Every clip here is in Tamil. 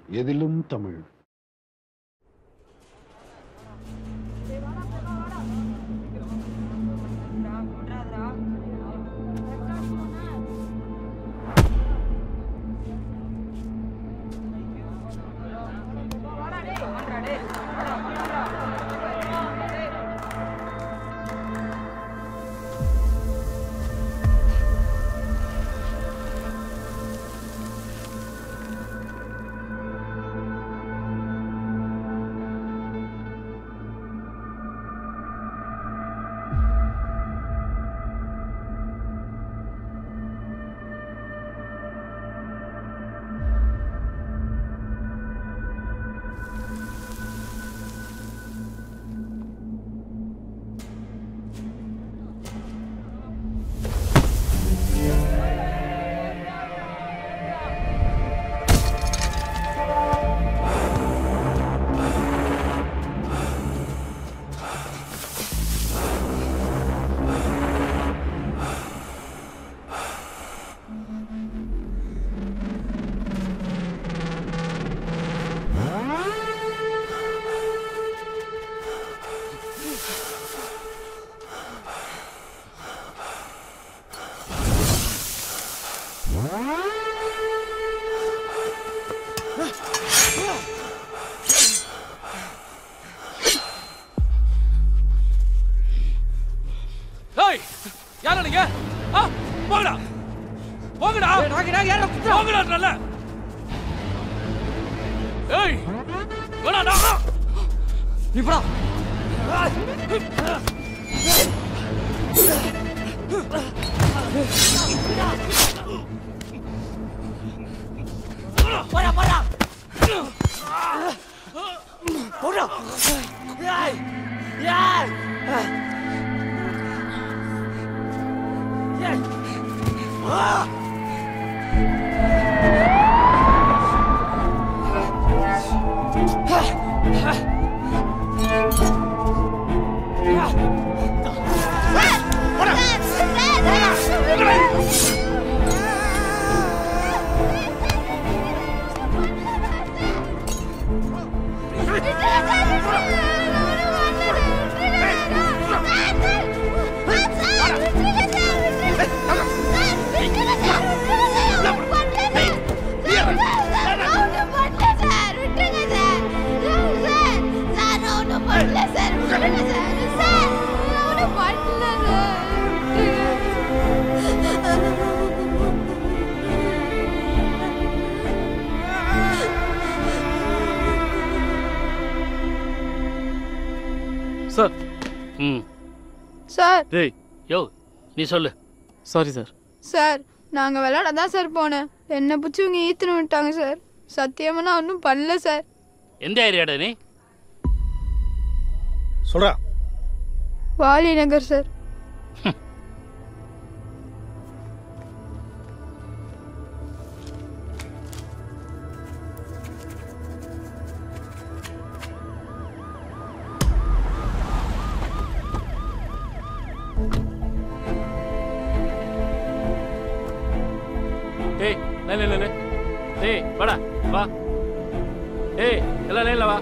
எதிலும் தமிழ் ஏய் யாரா நீங்க ஆ போங்கடா போங்கடா நாங்க நாங்க யாரா போங்கடா நல்ல ஏய் வேணாடா நீ போடா போடா போடா போடா ஏய் ஏய் ஏய் ஆ சார் ம் சார் டேய் யோ நீ சொல்லு சாரி சார் சார் நாங்கள் விளையாட தான் சார் போனேன் என்னை பிடிச்சி இவங்க ஈத்துன்னு விட்டாங்க சார் சத்தியமாக நான் ஒன்றும் பண்ணல சார் எந்த ஏரியாடா நீ சொல்றா வாலி நகர் சார் டேய் லைன் லைன் லைன் டேய் வாடா வா ஏய் எல்லாம் லைன்ல வா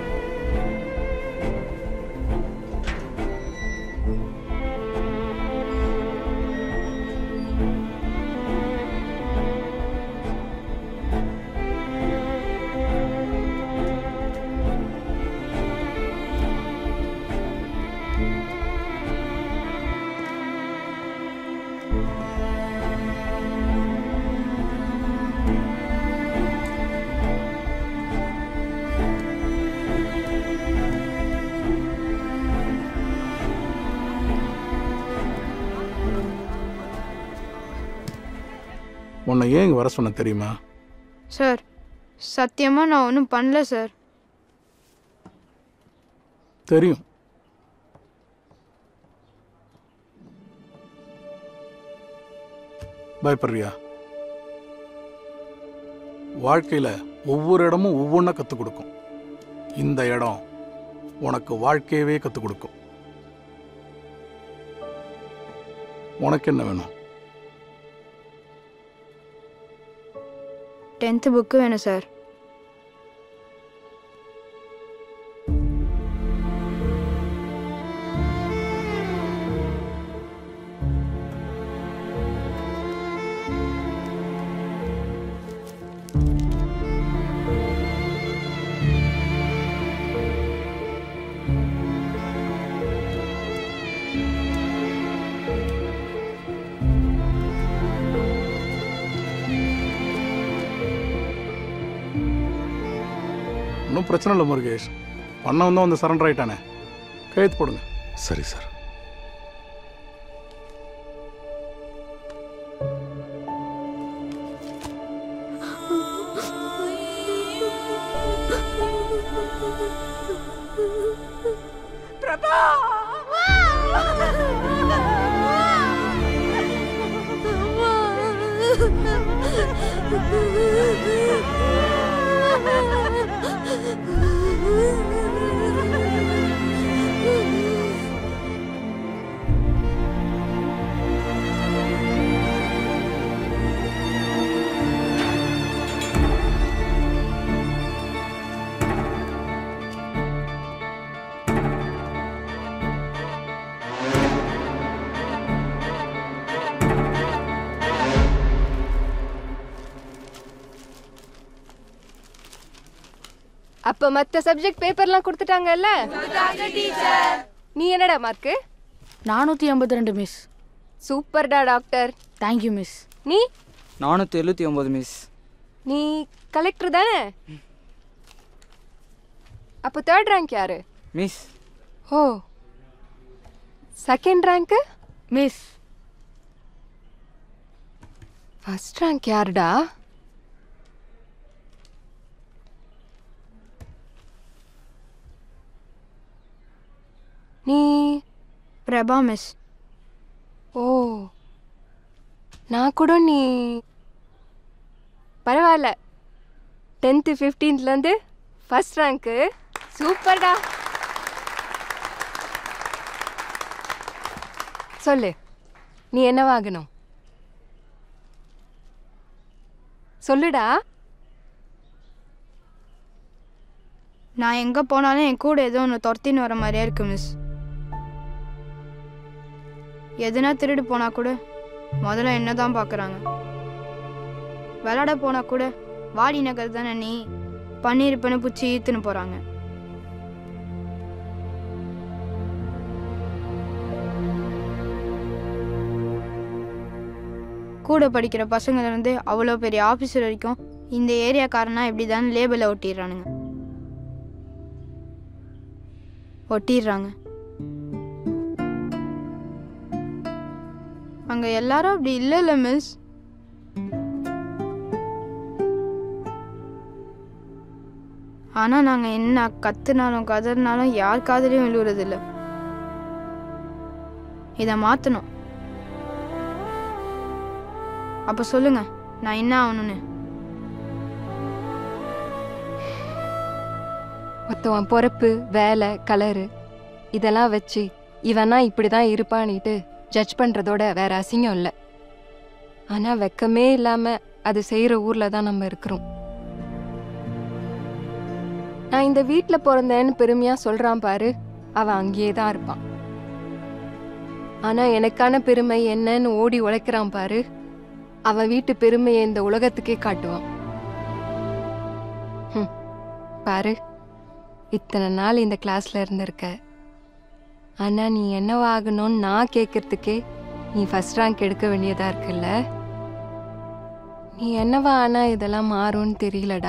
உன்னை ஏன் இங்கே வர சொன்ன தெரியுமா சார் சத்தியமாக நான் ஒன்றும் பண்ணல சார் தெரியும் பயப்படுறியா வாழ்க்கையில் ஒவ்வொரு இடமும் ஒவ்வொன்றா கற்றுக் கொடுக்கும் இந்த இடம் உனக்கு வாழ்க்கையவே கற்றுக் கொடுக்கும் உனக்கு என்ன வேணும் டென்த்து புக்கு வேணும் சார் ஒன்றும் பிரச்சனை இல்லை முருகேஷ் பண்ணவன் தான் வந்து சரண்டர் ஆயிட்டானே கையெழுத்து போடுங்க சரி சார் பிரபா அப்ப மத்த சப்ஜெக்ட் பேப்பர்லாம் கொடுத்துட்டாங்கல்ல நீ என்னடா மார்க்கு நானூற்றி ஐம்பத்தி ரெண்டு மிஸ் சூப்பர்டா டாக்டர் தேங்க்யூ மிஸ் நீ நானூற்றி எழுபத்தி ஒம்பது மிஸ் நீ கலெக்டர் தானே அப்போ தேர்ட் ரேங்க் யாரு மிஸ் ஓ செகண்ட் ரேங்க்கு மிஸ் ஃபர்ஸ்ட் ரேங்க் யாருடா நீ பிரபா மிஸ் ஓ நான் கூட நீ பரவாயில்ல டென்த்து ஃபிஃப்டீன்த்லேருந்து ஃபஸ்ட் ரேங்க்கு சூப்பர்டா சொல்லு நீ என்னவாகணும் சொல்லுடா நான் எங்கே போனாலும் என் கூட ஏதோ ஒன்று துரத்தின்னு வர மாதிரியே இருக்கு மிஸ் எதுனா திருடு போனா கூட முதல்ல என்ன தான் பார்க்குறாங்க விளாட போனா கூட வாடி நகர் தானே நீ பண்ணியிருப்பேன்னு பிடிச்சி ஈத்துன்னு போகிறாங்க கூட படிக்கிற பசங்கள்லேருந்து அவ்வளோ பெரிய ஆஃபீஸர் வரைக்கும் இந்த ஏரியாக்காரனா இப்படி தான் லேபிளை ஒட்டிடுறானுங்க ஒட்டிடுறாங்க அங்க எல்லாரும் அப்படி இல்லைல்ல மிஸ் ஆனா நாங்க என்ன கத்துனாலும் கதறினாலும் யார் காதலையும் விழுவுறதில்ல இதை மாத்தணும் அப்ப சொல்லுங்க நான் என்ன ஆகணும்னு மொத்தம் பொறப்பு வேலை கலரு இதெல்லாம் வச்சு இவனா இப்படி தான் இருப்பான்னுட்டு ஜட்ஜ் பண்ணுறதோட வேற அசிங்கம் இல்லை ஆனால் வெக்கமே இல்லாமல் அது செய்கிற ஊரில் தான் நம்ம இருக்கிறோம் நான் இந்த வீட்டில் பிறந்தேன்னு பெருமையாக சொல்கிறான் பாரு அவன் அங்கேயே தான் இருப்பான் ஆனால் எனக்கான பெருமை என்னன்னு ஓடி உழைக்கிறான் பாரு அவன் வீட்டு பெருமையை இந்த உலகத்துக்கே காட்டுவான் ஹம், பாரு இத்தனை நாள் இந்த கிளாஸ்ல இருந்திருக்க ஆனா நீ என்னவாகணும்னு நான் கேட்கறதுக்கே நீ ஃபர்ஸ்ட் ரேங்க் எடுக்க வேண்டியதா இருக்குல்ல நீ என்னவா ஆனா இதெல்லாம் மாறும்னு தெரியலடா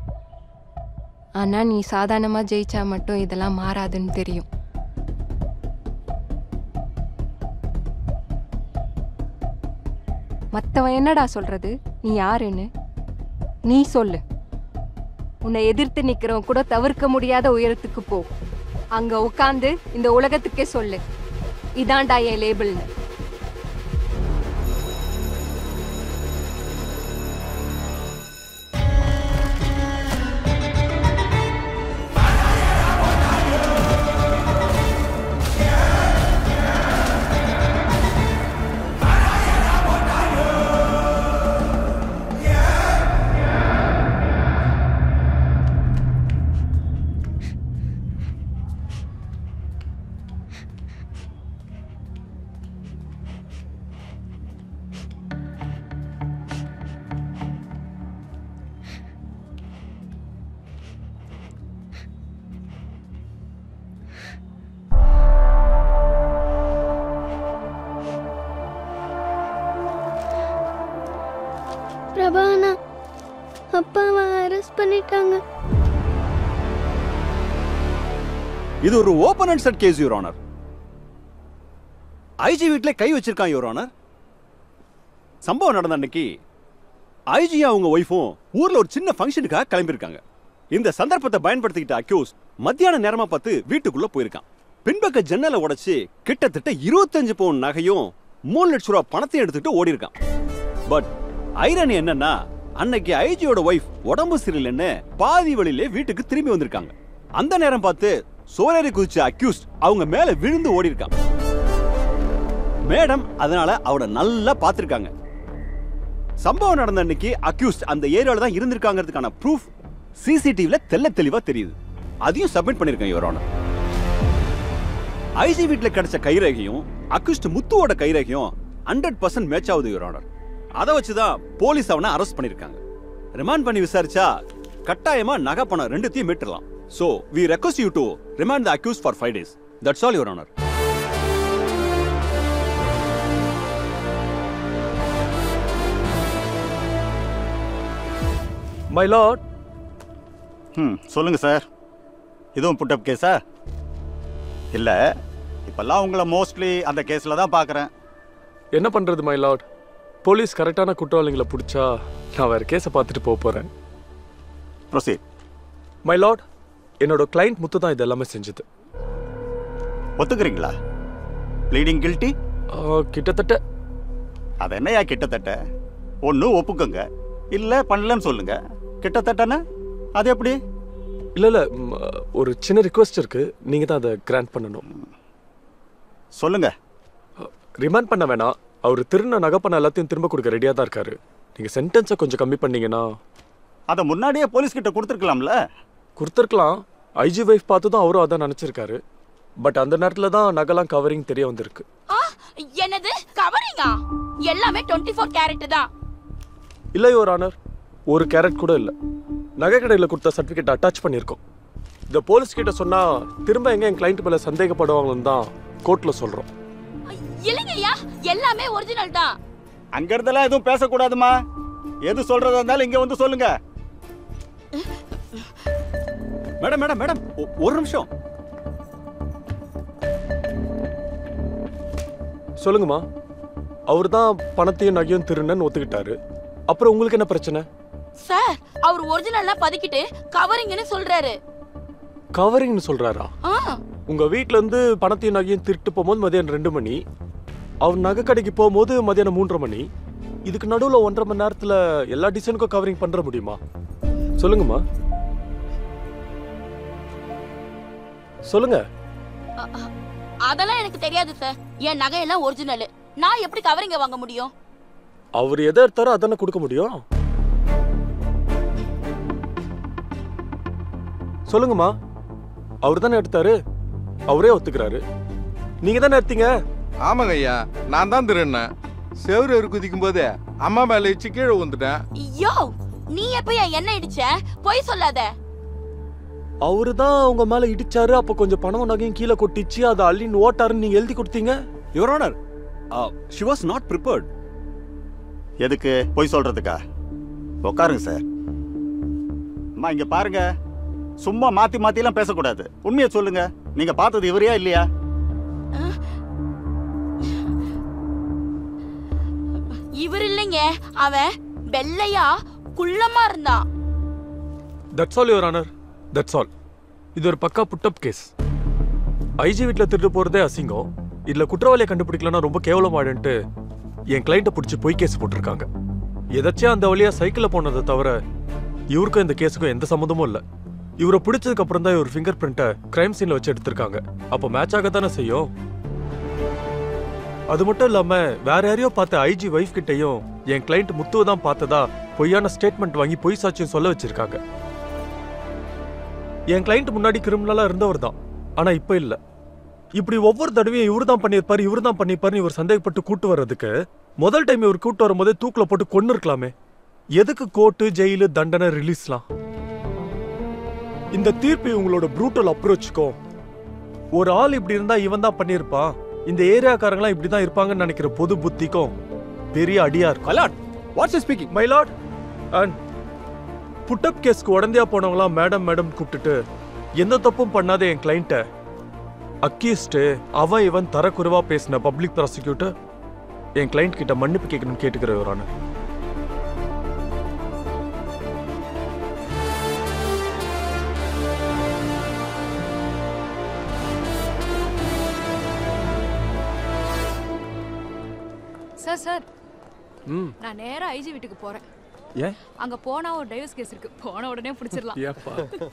ஆனா நீ சாதாரணமா ஜெயிச்சா மட்டும் இதெல்லாம் மாறாதுன்னு தெரியும் மத்தவன் என்னடா சொல்றது நீ யாருன்னு நீ சொல்லு உன்னை எதிர்த்து நிக்கிறவன் கூட தவிர்க்க முடியாத உயரத்துக்கு போ அங்க உட்காந்து இந்த உலகத்துக்கே சொல்லு இதான்டா என் லேபிள்னு பிரபானா அப்பாவை அரெஸ்ட் பண்ணிட்டாங்க இது ஒரு open and shut case your honour IG வீட்ல கை வச்சிருக்கான் யுவர் ஆனர் சம்பவம் நடந்த அன்னைக்கு ஐஜி அவங்க ஒய்ஃபும் ஊர்ல ஒரு சின்ன ஃபங்க்ஷனுக்காக கிளம்பியிருக்காங்க இந்த சந்தர்ப்பத்தை பயன்படுத்திக்கிட்ட அக்யூஸ் மத்தியான நேரமா பார்த்து வீட்டுக்குள்ள போயிருக்கான் பின்பக்க ஜன்னலை உடைச்சு கிட்டத்தட்ட இருபத்தஞ்சு பவுன் நகையும் மூணு லட்ச ரூபா பணத்தையும் எடுத்துட்டு ஓடி இருக்கான் பட் ஐரணி என்னன்னா அன்னைக்கு ஐஜியோட ஒய்ஃப் உடம்பு சரியில்லைன்னு பாதி வழியிலே வீட்டுக்கு திரும்பி வந்திருக்காங்க அந்த நேரம் பார்த்து சோரேறி குதிச்ச அக்யூஸ்ட் அவங்க மேல விழுந்து ஓடி இருக்கான் மேடம் அதனால அவனை நல்லா பார்த்திருக்காங்க சம்பவம் நடந்த அன்னைக்கு அக்யூஸ்ட் அந்த ஏரியால தான் இருந்திருக்காங்கிறதுக்கான ப்ரூஃப் சிசிடிவில தெள்ள தெளிவா தெரியுது அதையும் சப்மிட் பண்ணிருக்கேன் யுவர் ஆனர் ஐஜி வீட்ல கிடைச்ச கைரேகையும் அக்யூஸ்ட் முத்துவோட கைரேகையும் ஹண்ட்ரட் பர்சன்ட் மேட்ச் ஆகுது யுவர் ஆனர் அதை வச்சுதான் போலீஸ் அவனை அரெஸ்ட் பண்ணிருக்காங்க ரிமாண்ட் பண்ணி விசாரிச்சா கட்டாயமா நகை பணம் ரெண்டுத்தையும் மீட்டலாம் so we request you to remand the accused for five days that's all your honour my lord ம் சொல்லுங்கள் சார் இதுவும் புட்டப் கேஸா இல்லை இப்போல்லாம் உங்களை மோஸ்ட்லி அந்த கேஸில் தான் பார்க்குறேன் என்ன பண்றது மை லார்ட் போலீஸ் கரெக்டான குற்றவாளிகளை பிடிச்சா நான் வேற கேஸை பார்த்துட்டு போக போறேன் ப்ரொசீட் மை லார்ட் என்னோட கிளைண்ட் முத்து தான் இது எல்லாமே செஞ்சது ஒத்துக்கிறீங்களா ப்ளீடிங் கில்ட்டி ஆ, கிட்டத்தட்ட அது என்னையா கிட்டத்தட்ட ஒன்று ஒப்புக்கோங்க இல்லை பண்ணலன்னு சொல்லுங்க கிட்டத்தட்டனா அது எப்படி இல்ல இல்ல ம், ஒரு சின்ன ரிக்வெஸ்ட் இருக்கு நீங்க தான் அதை கிராண்ட் பண்ணணும் சொல்லுங்க ரிமாண்ட் பண்ண வேணாம் அவர் திருந நகை பண்ண எல்லாத்தையும் திரும்ப கொடுக்க ரெடியா தான் இருக்காரு நீங்க சென்டென்ஸை கொஞ்சம் கம்மி பண்ணீங்கன்னா அதை முன்னாடியே போலீஸ் கிட்ட கொடுத்துருக்கலாம்ல கொடுத்துருக்கலாம் ஐஜி வைஃப் பார்த்து தான் அவரும் அதான் நினைச்சிருக்காரு பட் அந்த நேரத்துல தான் நகைலாம் கவரிங் தெரிய வந்திருக்கு என்னது கவரிங்கா எல்லாமே 24 ஃபோர் கேரட் தான் இல்லை யுவர் ஆனர் ஒரு கேரட் கூட இல்லை நகை கடையில் கொடுத்த சர்டிஃபிகேட் அட்டாச் பண்ணியிருக்கோம் இந்த போலீஸ் கிட்ட சொன்னா திரும்ப எங்க என் கிளைண்ட் மேல சந்தேகப்படுவாங்கன்னு தான் கோர்ட்ல சொல்றோம் இல்லைங்கய்யா எல்லாமே ஒரிஜினல் தான் அங்க இருந்தெல்லாம் எதுவும் பேசக்கூடாதுமா எது சொல்றதா இருந்தாலும் இங்க வந்து சொல்லுங்க மேடம் மேடம் மேடம் ஒ- ஒரு நிமிஷம் சொல்லுங்கம்மா அவர் தான் பணத்தையும் நகையும் திருநன்னு ஒத்துக்கிட்டாரு அப்புறம் உங்களுக்கு என்ன பிரச்சனை சார் அவர் ஒரிஜினல்லாம் பதுக்கிட்டு கவரிங்னு சொல்றாரு கவரிங்னு சொல்றாரா ஆ உங்க வீட்ல இருந்து பணத்தையும் நகையும் திருட்டு போகும்போது மதியானம் ரெண்டு மணி அவர் நகை கடைக்கு போகும்போது மதியானம் மூன்றரை மணி இதுக்கு நடுவுல ஒன்றரை மணி நேரத்துல எல்லா டிசைனுக்கும் கவரிங் பண்ற முடியுமா சொல்லுங்கம்மா சொல்லுங்க அ- அ- அதெல்லாம் எனக்கு தெரியாது சார் என் நகையெல்லாம் ஒரிஜினல் நான் எப்படி கவரிங்க வாங்க முடியும் அவர் எதை எடுத்தாரோ அதானே கொடுக்க முடியும் சொல்லுங்கம்மா அவர் தானே எடுத்தாரு அவரே ஒத்துக்கிறாரு நீங்க தானே எடுத்தீங்க ஆமாங்க ஐயா நான் தான் திருண்ணேன் செவரு ஒரு குதிக்கும் போது அம்மா மேல வச்சு கீழே வந்துட்டேன் யோ நீ எப்பயா என்ன இடிச்ச பொய் சொல்லாத அவரு தான் உங்க மேல இடிச்சாரு அப்ப கொஞ்சம் பணம் நகையும் கீழே கொட்டிச்சு அதை அள்ளின்னு ஓட்டாருன்னு நீங்க எழுதி கொடுத்தீங்க your honour she was not prepared எதுக்கு போய் சொல்றதுக்கா உட்காருங்க சார் அம்மா இங்க பாருங்க சும்மா மாத்தி மாத்திலாம் பேசக்கூடாது உண்மையை சொல்லுங்க நீங்க பார்த்தது இவரையா இல்லையா இவர் இல்லைங்க அவன் வெள்ளையா குள்ளமா இருந்தான் that's all your honour that's all இது ஒரு பக்கா புட்டப் கேஸ் ஐஜி வீட்ல திருட்டு போறதே அசிங்கம் இதுல குற்றவாளியை கண்டுபிடிக்கலன்னா ரொம்ப கேவலமாயிடுன்ட்டு என் கிளைண்ட்டை பிடிச்சி பொய் கேஸ் போட்டிருக்காங்க எதாச்சும் அந்த வழியா சைக்கிள்ல போனதை தவிர இவருக்கும் இந்த கேஸுக்கும் எந்த சம்மந்தமும் இல்ல இவரை பிடிச்சதுக்கு அப்புறம் தான் இவர் ஃபிங்கர் பிரிண்ட்டை கிரைம் சீன்ல வச்சு எடுத்திருக்காங்க அப்போ மேட்ச் ஆகத்தானே செய்யும் அது மட்டும் இல்லாம வேற யாரையோ பார்த்த ஐஜி வைஃப் கிட்டயும் என் கிளைண்ட் முத்துவை தான் பார்த்ததா பொய்யான ஸ்டேட்மெண்ட் வாங்கி பொய் சாட்சியம் சொல்ல வச்சிருக்காங்க என் கிளைண்ட் முன்னாடி கிரிமினலா இருந்தவர் தான் ஆனா இப்ப இல்ல இப்படி ஒவ்வொரு தடவையும் இவர் தான் பண்ணியிருப்பாரு இவர் தான் பண்ணியிருப்பாருன்னு இவர் சந்தேகப்பட்டு கூட்டு வர்றதுக்கு முதல் டைம் இவர் கூட்டு வரும்போதே தூக்குல போட்டு கொன்னு இருக்கலாமே எதுக்கு கோர்ட்டு ஜெயிலு தண்டனை ரிலீஸ்லாம் இந்த தீர்ப்பு உங்களோட ப்ரூட்டல் அப்ரோச்சுக்கும் ஒரு ஆள் இப்படி இருந்தா இவன் தான் பண்ணியிருப்பான் இந்த ஏரியாக்காரங்களாம் இப்படி தான் இருப்பாங்கன்னு நினைக்கிற பொது புத்திக்கும் பெரிய அடியா இருக்கும் மலாட் what's speaking my lord and put up கேஸ்க்கு உடந்தையா போனவங்களாம் மேடம் மேடம் கூப்பிட்டுட்டு எந்த தப்பும் பண்ணாத என் கிளைண்ட்டை அக்கீஸ்ட்டு அவன் இவன் தரக்குறைவா பேசின பப்ளிக் ப்ராசிக்யூட்டர் என் கிளைண்ட் கிட்ட மன்னிப்பு கேட்கணும்னு கேட்டுக்கிற யுவர் ஆனர் சார் சார் ம் நான் நேரா ஐஜி வீட்டுக்கு போறேன் ஏன் அங்க போனா ஒரு டைவர்ஸ் கேஸ் இருக்கு போன உடனே பிடிச்சிடலாம் ஏப்பா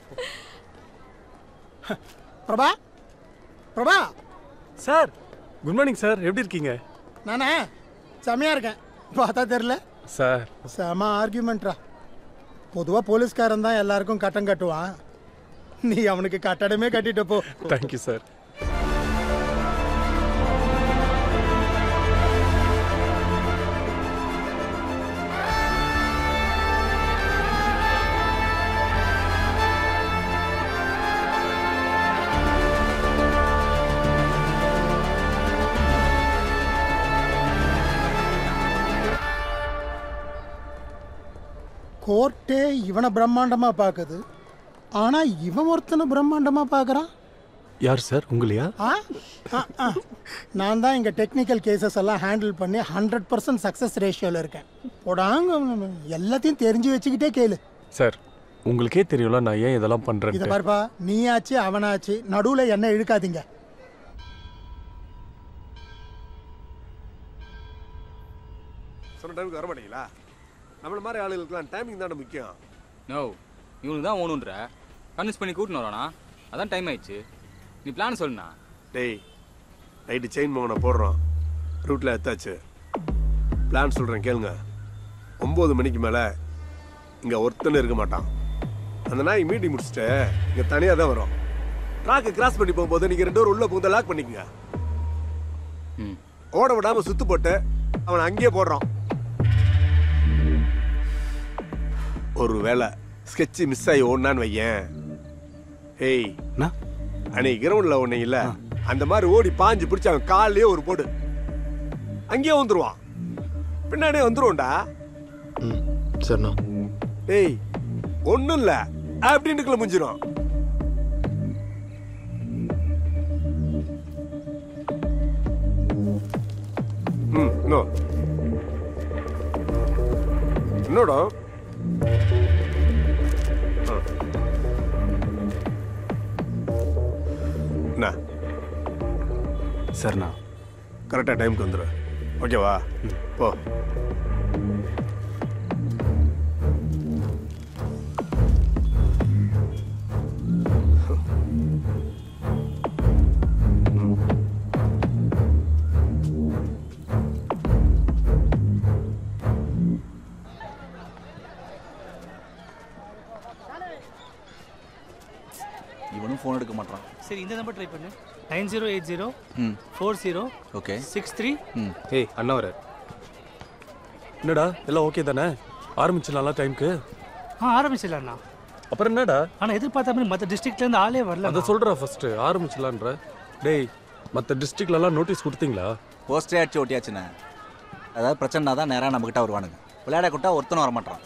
Prabha Prabha sir good morning sir எப்படி இருக்கீங்க நானே செமையா இருக்கேன் பார்த்தா தெரியல சார் செம ஆர்கியூமெண்ட்ரா பொதுவாக போலீஸ்காரன் தான் எல்லாருக்கும் கட்டம் கட்டுவான் நீ அவனுக்கு கட்டடமே கட்டிட்டு போ தேங்க்யூ சார் கோர்ட்டே இவனை பிரம்மாண்டமா பார்க்குது ஆனா இவன் ஒருத்தனை பிரம்மாண்டமா பார்க்கறான் யார் சார் உங்களையா ஆ ஆ, ஆ. நான் தான் இங்கே டெக்னிக்கல் கேசஸ் எல்லாம் ஹேண்டில் பண்ணி ஹண்ட்ரட் பர்சன்ட் சக்ஸஸ் ரேஷியோவில் இருக்கேன் போடாங்க எல்லாத்தையும் தெரிஞ்சு வச்சுக்கிட்டே கேளு சார் உங்களுக்கே தெரியும்ல நான் ஏன் இதெல்லாம் இதை பண்றேன் பாருப்பா நீயாச்சு அவனாச்சு நடுவில் என்ன இழுக்காதீங்க சொன்ன டைமுக்கு வர மாட்டீங்களா நம்மள மாதிரி ஆளுகளுக்குலாம் டைமிங் தானே முக்கியம் நோ இவனுக்கு தான் ஓணுன்ற கன்வின்ஸ் பண்ணி கூட்டின்னு வரானா அதான் டைம் ஆயிடுச்சு நீ பிளான் சொல்லுண்ணா டேய் நைட்டு செயின் மோகனை போடுறோம் ரூட்டில் எத்தாச்சு பிளான் சொல்கிறேன் கேளுங்க ஒம்பது மணிக்கு மேலே இங்கே ஒருத்தனும் இருக்க மாட்டான் அந்த நாய் மீட்டிங் முடிச்சுட்டு இங்கே தனியாக தான் வரும் ட்ராக்கை கிராஸ் பண்ணி போகும்போது நீங்கள் ரெண்டு பேரும் உள்ளே புகுந்த லாக் பண்ணிக்கங்க ஓட விடாம சுத்து போட்டு அவனை அங்கேயே போடுறான் ஒரு வேளை ஸ்கெட்ச் மிஸ் ஆகி ஓடினான்னு வையேன் ஏய் அன்னைக்கு கிரவுண்ட்ல ஒண்ணு இல்ல அந்த மாதிரி ஓடி பாஞ்சு பிடிச்சு அவன் கால்லயே ஒரு போடு அங்கேயே வந்துருவான் பின்னாடியே வந்துருவோம்டா சரிண்ணா ஏய் ஒண்ணும் இல்ல அப்படின்னுக்குள்ள முடிஞ்சிடும் ம் இன்னும் என்னடா ஆ. என்ன சரிண்ணா கரெக்டாக டைமுக்கு வந்துடு ஓகேவா போ இவனும் ஃபோன் எடுக்க மாட்டான் சரி இந்த நம்பர் ட்ரை பண்ணு நைன் ஜீரோ எயிட் ஜீரோ ம் four zero okay six three ம் ஏய் அண்ணா வர என்னடா எல்லாம் ஓகே தானே ஆரம்பிச்சிடலாம்ல டைம்க்கு ஆ ஆரம்பிச்சிடலாம்ண்ணா அப்புறம் என்னடா ஆனால் எதிர்பார்த்த மாதிரி மற்ற டிஸ்ட்ரிக்ட்லேருந்து ஆளே வரல அதை சொல்றா ஃபர்ஸ்ட் ஆரம்பிச்சிடலான்ற டேய் மற்ற டிஸ்ட்ரிக்ட்லலாம் நோட்டீஸ் கொடுத்தீங்களா போஸ்டே அடிச்சு ஒட்டியாச்சுண்ணே அதாவது பிரச்சனைனா தான் நேராக நம்மக்கிட்ட வருவானுங்க விளையாட கூட்டா ஒருத்தனும் வர மாட்டான்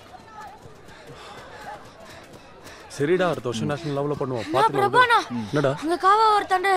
சரிடா அடுத்த வருஷம் நேஷனல் லெவலில் பண்ணுவோம் நான் பிரபாண்ணா. பார்த்துக்கலாம் என்னடா அங்க காவா ஒருத்தாண்டு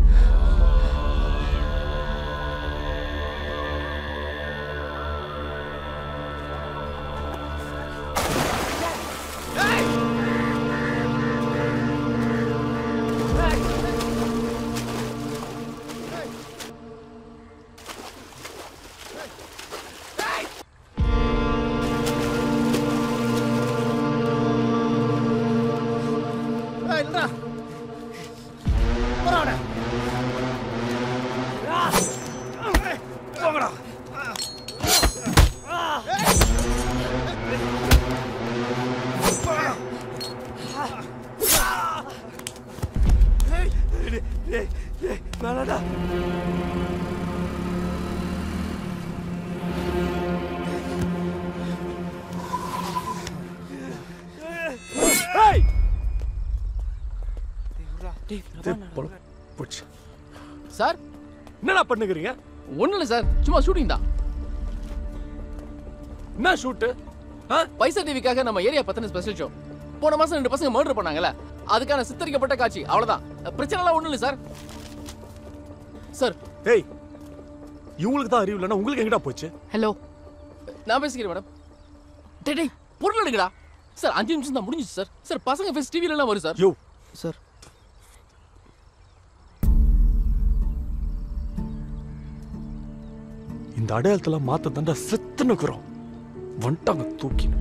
இல்லடா போறாடா போங்கடா வேணாடா ஏய் போச்சு சார் என்னடா பண்ணுகிறீங்க ஒன்றும் இல்லை சார் சும்மா ஷூட்டிங் தான் என்ன ஷூட்டு பைசா டிவிக்காக நம்ம ஏரியா பத்தின ஸ்பெஷல் ஷோ போன மாசம் ரெண்டு பசங்க மர்டர் பண்ணாங்கல்ல அதுக்கான சித்தரிக்கப்பட்ட காட்சி அவ்வளவுதான் பிரச்சனை எல்லாம் ஒண்ணும் இல்லை சார் சார் ஏய் இவங்களுக்கு தான் அறிவு இல்லைன்னா உங்களுக்கு எங்கடா போச்சு ஹலோ நான் பேசிக்கிறேன் மேடம் டேய் டேய் பொருள் எடுங்கடா சார் அஞ்சு நிமிஷம் தான் முடிஞ்சிச்சு சார் சார் பசங்க ஃபெஸ்ட் டிவில எல்லாம் வரும் சார் யோ சார் இந்த அடையாளத்தெல்லாம் மாத்த தண்டா செத்து நிக்கிறோம் வந்துட்டாங்க தூக்கின்னு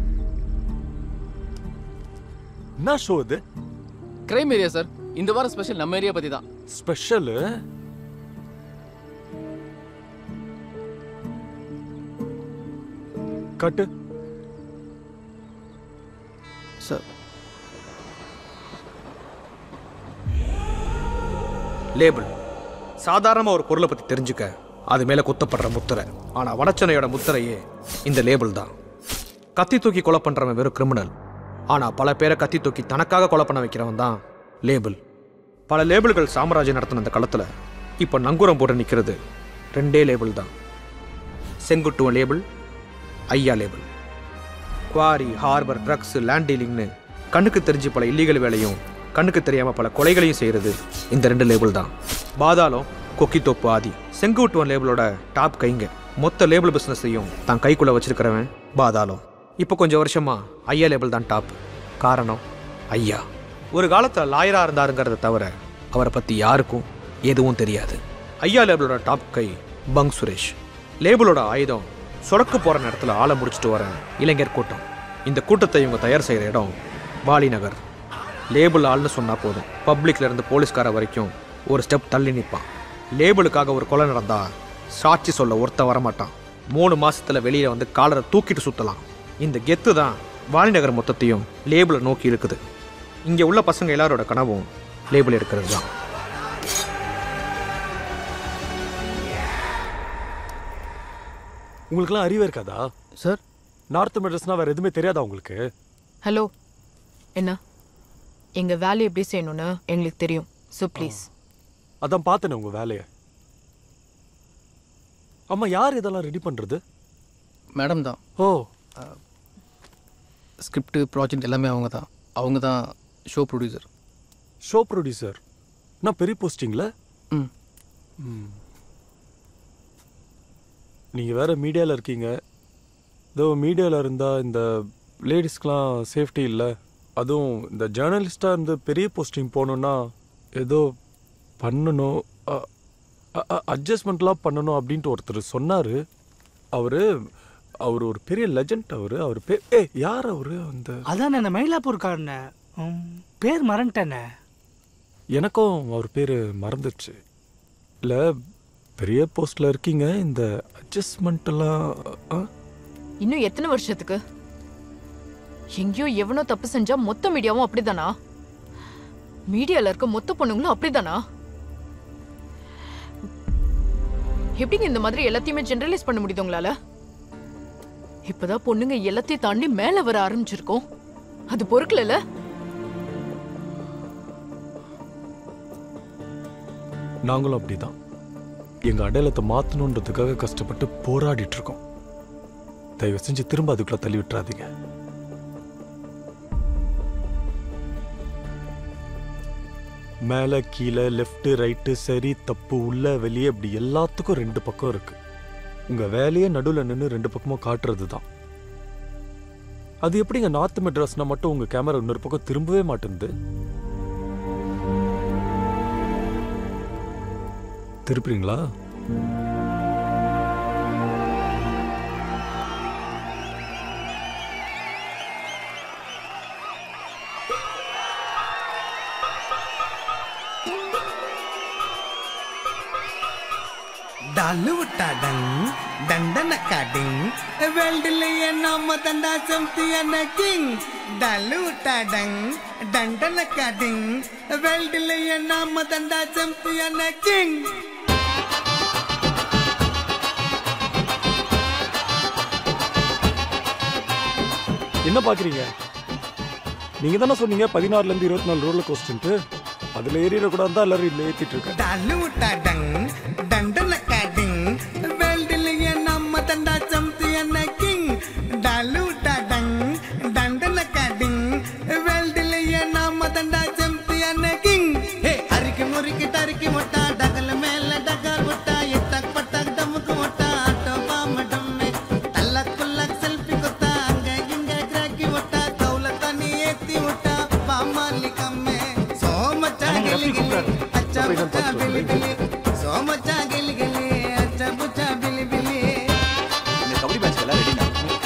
என்ன ஷோ இது கிரைம் ஏரியா சார் இந்த வாரம் ஸ்பெஷல் நம்ம ஏரியா பத்தி தான் ஸ்பெஷல் கட்டு சார் லேபிள் சாதாரணமாக ஒரு பொருளை பற்றி தெரிஞ்சுக்க அது மேலே குத்தப்படுற முத்திரை ஆனால் வடச்சென்னையோட முத்திரையே இந்த லேபிள் தான் கத்தி தூக்கி கொலை பண்ணுறவன் வெறும் கிரிமினல் ஆனால் பல பேரை கத்தி தூக்கி தனக்காக கொலை பண்ண வைக்கிறவன் தான் லேபிள் பல லேபிள்கள் சாம்ராஜ்யம் நடத்தின அந்த களத்தில் இப்போ நங்கூரம் போட்டு நிற்கிறது ரெண்டே லேபிள் தான் செங்குட்டுவன் லேபிள் ஐயா label quarry harbour drugs land டீலிங்னு கண்ணுக்கு தெரிஞ்சு பல இல்லீகல் வேலையும் கண்ணுக்கு தெரியாம பல கொலைகளையும் செய்யறது இந்த ரெண்டு லேபிள் தான் பாதாளம் கொக்கித்தோப்பு ஆதி செங்குட்டுவன் லேபிளோட டாப் கைங்க மொத்த லேபிள் பிஸ்னஸையும் தான் கைக்குள்ள வச்சிருக்கிறவன் பாதாளம் இப்போ கொஞ்சம் வருஷமா ஐயா லேபிள் தான் டாப் காரணம் ஐயா ஒரு காலத்தில் லாயரா இருந்தாருங்கிறத தவிர அவரை பத்தி யாருக்கும் எதுவும் தெரியாது ஐயா லேபிளோட டாப் கை பங் சுரேஷ் லேபிளோட ஆயுதம் சொடக்கு போற நேரத்தில் ஆளை முடிச்சுட்டு வர இளைஞர் கூட்டம் இந்த கூட்டத்தை இவங்க தயார் செய்கிற இடம் வாலி நகர் லேபிள் ஆள்னு சொன்னா போதும் பப்ளிக்ல இருந்து போலீஸ்கார வரைக்கும் ஒரு ஸ்டெப் தள்ளி நிற்பான் லேபிளுக்காக ஒரு கொலை நடந்தா சாட்சி சொல்ல ஒருத்தன் வரமாட்டான் மூணு மாசத்துல வெளியில வந்து காலரை தூக்கிட்டு சுத்தலாம் இந்த கெத்து தான் வாலிநகர் மொத்தத்தையும் லேபிளை நோக்கி இருக்குது இங்க உள்ள பசங்க எல்லாரோட கனவும் லேபிள் எடுக்கிறது தான் உங்களுக்குலாம் அறிவே இருக்காதா சார் நார்த் மெட்ரஸ்னா வேற எதுவுமே தெரியாதா உங்களுக்கு ஹலோ என்ன எங்க வேலையை எப்படி செய்யணும்னு எங்களுக்கு தெரியும் ஸோ ப்ளீஸ் அதான் பார்த்தேனே உங்க வேலையை அம்மா யார் இதெல்லாம் ரெடி பண்றது மேடம் தான் ஓ ஸ்கிரிப்ட் ப்ராஜெக்ட் எல்லாமே அவங்க தான் அவங்க தான் ஷோ ப்ரொடியூசர் ஷோ ப்ரொடியூசர் நான் பெரிய போஸ்டிங்ல ம் ம். நீங்க வேற மீடியால இருக்கீங்க இதோ மீடியால இருந்தா இந்த லேடிஸ்க்கெலாம் சேஃப்டி இல்லை அதுவும் இந்த ஜேர்னலிஸ்டா இருந்து பெரிய போஸ்டிங் போகணுன்னா ஏதோ பண்ணணும் அட்ஜஸ்ட்மெண்ட்லாம் பண்ணணும் அப்படின்ட்டு ஒருத்தர் சொன்னார் அவர் அவர் ஒரு பெரிய லெஜண்ட் அவர் அவர் பேர் ஏ யார் அவர் அந்த அதான் அந்த மயிலாப்பூர்காரன பேர் மறந்துட்டேனே எனக்கும் அவர் பேர் மறந்துடுச்சு இல்லை பெரிய போஸ்டில் இருக்கீங்க இந்த அட்ஜஸ்ட்மெண்ட் எல்லாம் ஆ? இன்னும் எத்தனை வருஷத்துக்கு எங்கேயோ எவனோ தப்பு செஞ்சா மொத்த மீடியாவும் அப்படிதானா மீடியால இருக்க மொத்த பொண்ணுங்களும் அப்படிதானா எப்படிங்க இந்த மாதிரி எல்லாத்தையுமே ஜெனரலைஸ் பண்ண முடியுது உங்களால இப்பதான் பொண்ணுங்க எல்லாத்தையும் தாண்டி மேல வர ஆரம்பிச்சிருக்கோம் அது பொறுக்கல நாங்களும் அப்படிதான் எங்க அடையாளத்தை மாத்தணுன்றதுக்காக கஷ்டப்பட்டு போராடிட்டு இருக்கோம் தயவு செஞ்சு திரும்ப அதுக்குள்ள தள்ளி விட்டுறாதீங்க மேல கீழே லெஃப்ட் ரைட்டு சரி தப்பு உள்ள வெளியே அப்படி எல்லாத்துக்கும் ரெண்டு பக்கம் இருக்கு உங்க வேலையே நடுவில் நின்று ரெண்டு பக்கமும் காட்டுறது தான் அது எப்படிங்க நார்த் மெட்ராஸ்னா மட்டும் உங்க கேமரா இன்னொரு பக்கம் திரும்பவே மாட்டேங்குது திருப்புறீங்களா डालू टाडंग डंडन काडिंग वेल्डलिय नाम दंडा चमतियन किंग डालू टाडंग डंडन काडिंग वेल्डलिय नाम दंडा चमतियन किंग என்ன பாக்குறீங்க நீங்க தானே சொன்னீங்க பதினாறுல இருந்து இருபத்தி நாலு ரோட்ல கோஸ்ட்டு அதுல ஏறிடக்கூடாது தான் எல்லாரும் இதுல ஏத்திட்டு இருக்காங்க डालू टाडंग डंडन काडिंग वेल्डलिय नाम दंडा चमतियन किंग डालू टाडंग डंडन काडिंग वेल्डलिय नाम दंडा चमतियन किंग हे अरिक मुरिक टरिक मोटा डगल मेल डगर சோமச்சா கிளி கிளி அச்சா புச்சா பிலி பிலி இந்த கபடி மேட்ச் எல்லாம் ரெடிண்ணா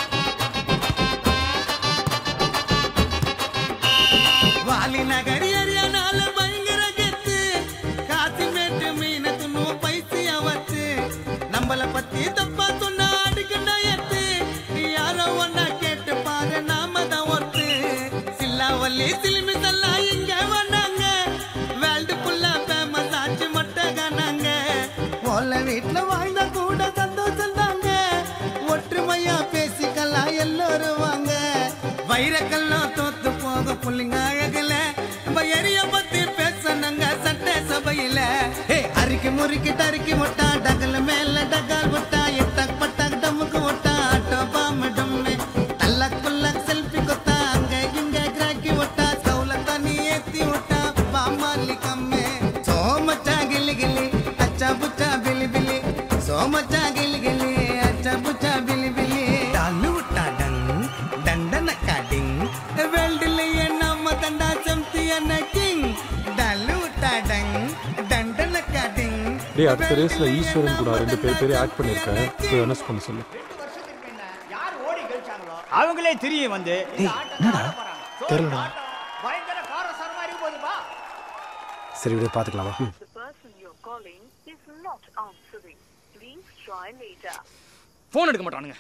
வாலி நகர் ஏரியானால பயங்கர கெத்து காசிமேட்டு மீன துண்ணுவோம் பைசியா வச்சு நம்மள பத்தி தப்பா சொன்னா அடிக்கண்டா எத்து நீ யாரோ ஒன்னா கேட்டு பாரு நாம தான் ஒத்து சில்லாவல்லி சிலிமி சல்லா இங்க வந்தாங்க வேர்ல்டு ஃபுல்லா ஃபேமஸ் ஆச்சு மட்டகானாங்க ஓல வீட்டுல வாழ்ந்தா கூட சந்தோஷம் தாங்க ஒற்றுமையா பேசிக்கலாம் எல்லோரும் வாங்க வைரக்கல்லாம் தோத்து போக புள்ளிங்க அழகுல நம்ம எரிய பத்தி பேசணுங்க சட்ட சபையில ஹே அரிக்கி முறுக்கி டறுக்கி விட்டா டகல் மேல டகால் விட்டா எட்டக் பட்டக் டமுக்கு விட்டா ஆட்டோ பாம்பு டம்மு தல்லக் புல்லக் செல்ஃபி கொத்தா அங்க இங்க கிராக்கி விட்டா சவுல தண்ணி ஏத்தி விட்டா பாமாலி கம்மே சோமச்சா கிளி கிளி அச்சா புச்சா பிலி பிலி சோமச்சா கிளி கிளி அச்சா புச்சா பிலி பிலி டாலு விட்டா டங் தண்டன காடிங் வேல்டுலயே நம்ம தண்டா சம்தியன கிங் டாலு விட்டா டங் தண்டன காடிங் டேய் அடுத்த ரேஸ்ல ஈஸ்வரன் கூட ரெண்டு பேர் பேரே ஆட் பண்ணிருக்கேன் போய் அனௌன்ஸ் பண்ண சொல்லு அவங்களே தெரியும் வந்து என்னடா தெரியலடா பயங்கர காரசாரமா இருக்கும் போதுப்பா சரி விட பாத்துக்கலாமா ஃபோன் எடுக்க மாட்டானுங்க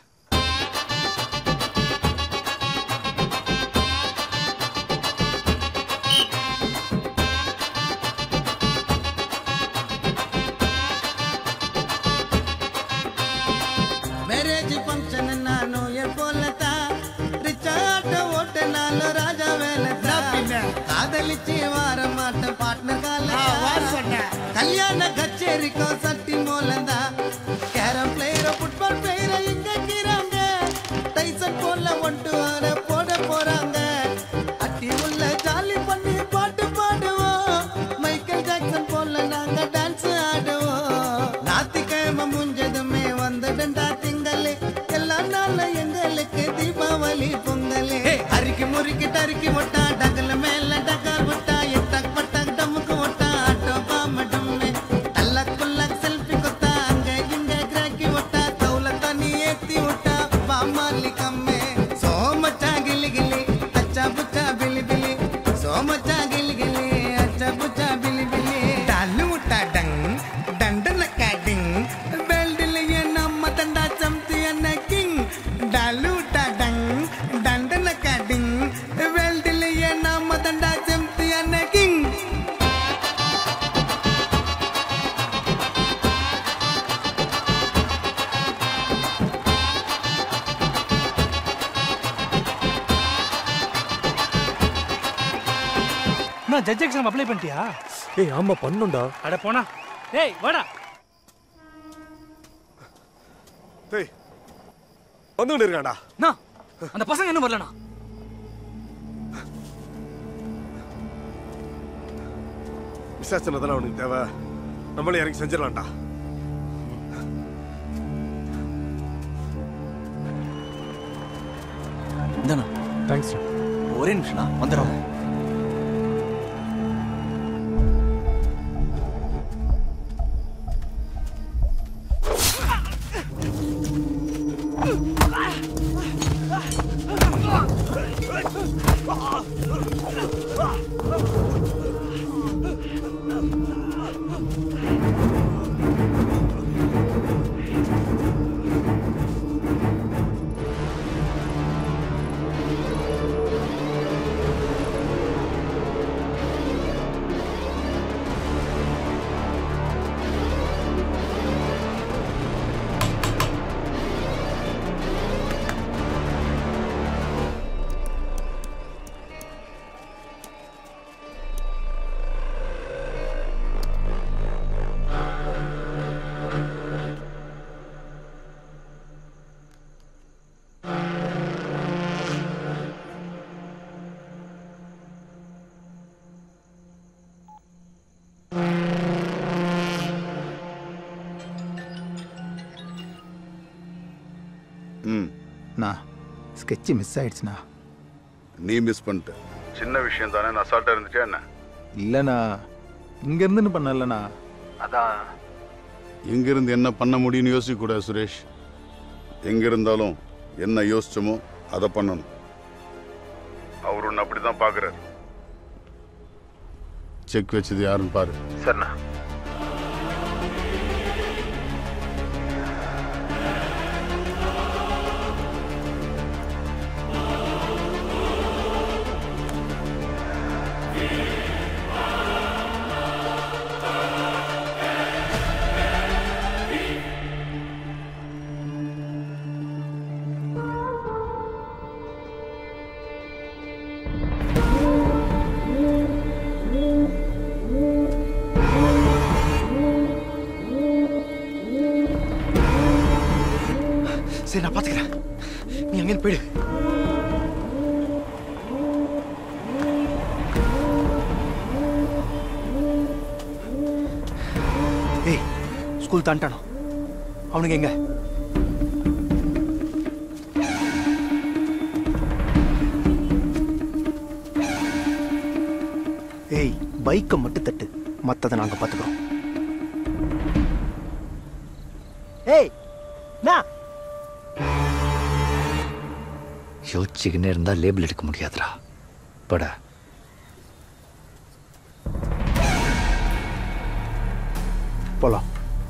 மேரேஜ் ஃபங்க்ஷன் ನಾನು எப்போலತ ரிச்சாட்ட ஓட்ட நாலு ராஜா வேலத்தா காதலிச்சு வார மாட்ட பார்ட்னர் கால கல்யாண கச்சேரிக்கும் சட்டி மூலந்தா கேரம் பிளேயர் ஃபுட்பால் பிளேயர் இங்க இருக்கிறாங்க டைசன் போல ஒன்று வர போட போறாங்க அட்டி உள்ள ஜாலி பண்ணி பாட்டு பாடுவோம் மைக்கேல் ஜாக்சன் போல நாங்க டான்ஸ் ஆடுவோம் ஞாத்திக்கிழமை முடிஞ்சதுமே வந்துடண்டா திங்களே எல்லா நாளும் எங்களுக்கு தீபாவளி பொங்கலே அரிக்கி முறுக்கி டறுக்கி விட்டா டகல மேல டகால் விட்டா எட்டக் பட்டக் டமுக்கு விட்டா ஆட்டோ பாம டம்மே தல்லக் புல்லக் செல்ஃபி கொத்தா அங்க இங்க கிராக்கி விட்டா தவுல தண்ணி ஏத்தி விட்டா பாமாலி கம்மே சோமச்சா கிளி கிளி அச்சா புச்சா பிலி பிலி சோமச்சா கிளி கிளி அச்சா புச்சா பிலி பிலி டாலு விட்டா டங் டண்டன காட்டிங் பெல்டிலேயே நம்ம தண்டா சம்தி என்ன கிங் டாலு விட்டா டங் டண்டன காட்டிங் பெல்டிலேயே நம்ம தண்டா சம்தி என்ன கிங் நான் ஜட்ஜ் எக்ஸாம் அப்ளை பண்ணிட்டியா ஏய் ஆமா பண்ணுண்டா அட போனா ஏய் வாடா டேய் வந்துட்டு இருக்காண்டா அண்ணா, அந்த பசங்க இன்னும் வரலண்ணா விசாரிச்சனை தானே அவனுக்கு தேவை நம்மளே இறங்கி செஞ்சிடலாம்டா இந்தாண்ணா தேங்க்ஸ் ஒரே நிமிஷம்ண்ணா வந்துடுறோம் ம் நான் ஸ்கெட்சு மிஸ் ஆயிடுச்சுண்ணா நீ மிஸ் பண்ணிட்ட சின்ன விஷயம் தானே நான் அசால்ட்டாக இருந்துச்சா என்ன இல்லைண்ணா இங்கேருந்துன்னு பண்ணலண்ணா அதான் எங்கிருந்து என்ன பண்ண முடியும்னு யோசிக்கக்கூடாது சுரேஷ் எங்க இருந்தாலும் என்ன யோசிச்சோமோ அதை பண்ணணும் அவர் ஒன்று அப்படி தான் பார்க்குறாரு செக் வச்சது யாருன்னு பாரு சரிண்ணா சரி நான் பாத்துக்கிறேன் நீ அங்கே போயிடு ஏய் ஸ்கூல் தாண்டானோ அவனுங்க எங்க ஏய் பைக்கை மட்டும் தட்டு மத்ததை நாங்க பாத்துக்கிறோம் ஏய் நான் யோசிச்சுக்கின்னே இருந்தா லேபிள் எடுக்க முடியாதுடா பட போலாம்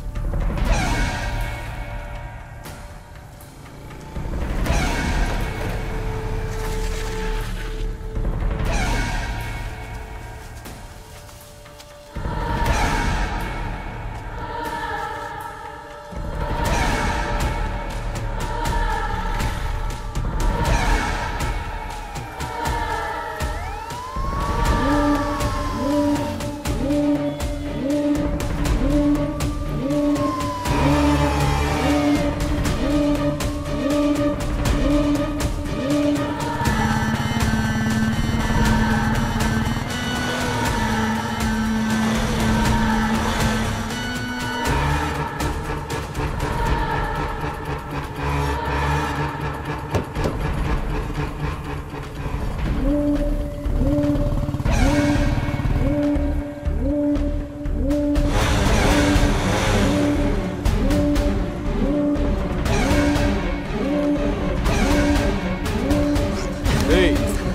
ஏய்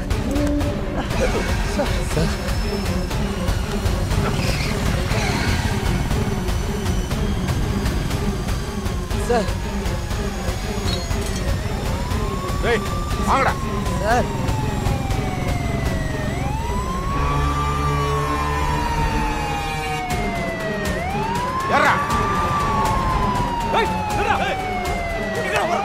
சார் ஏய் வாங்கடா சார் ஏறா ஏய், நில்லுடா. ஏய், எங்கடா வர?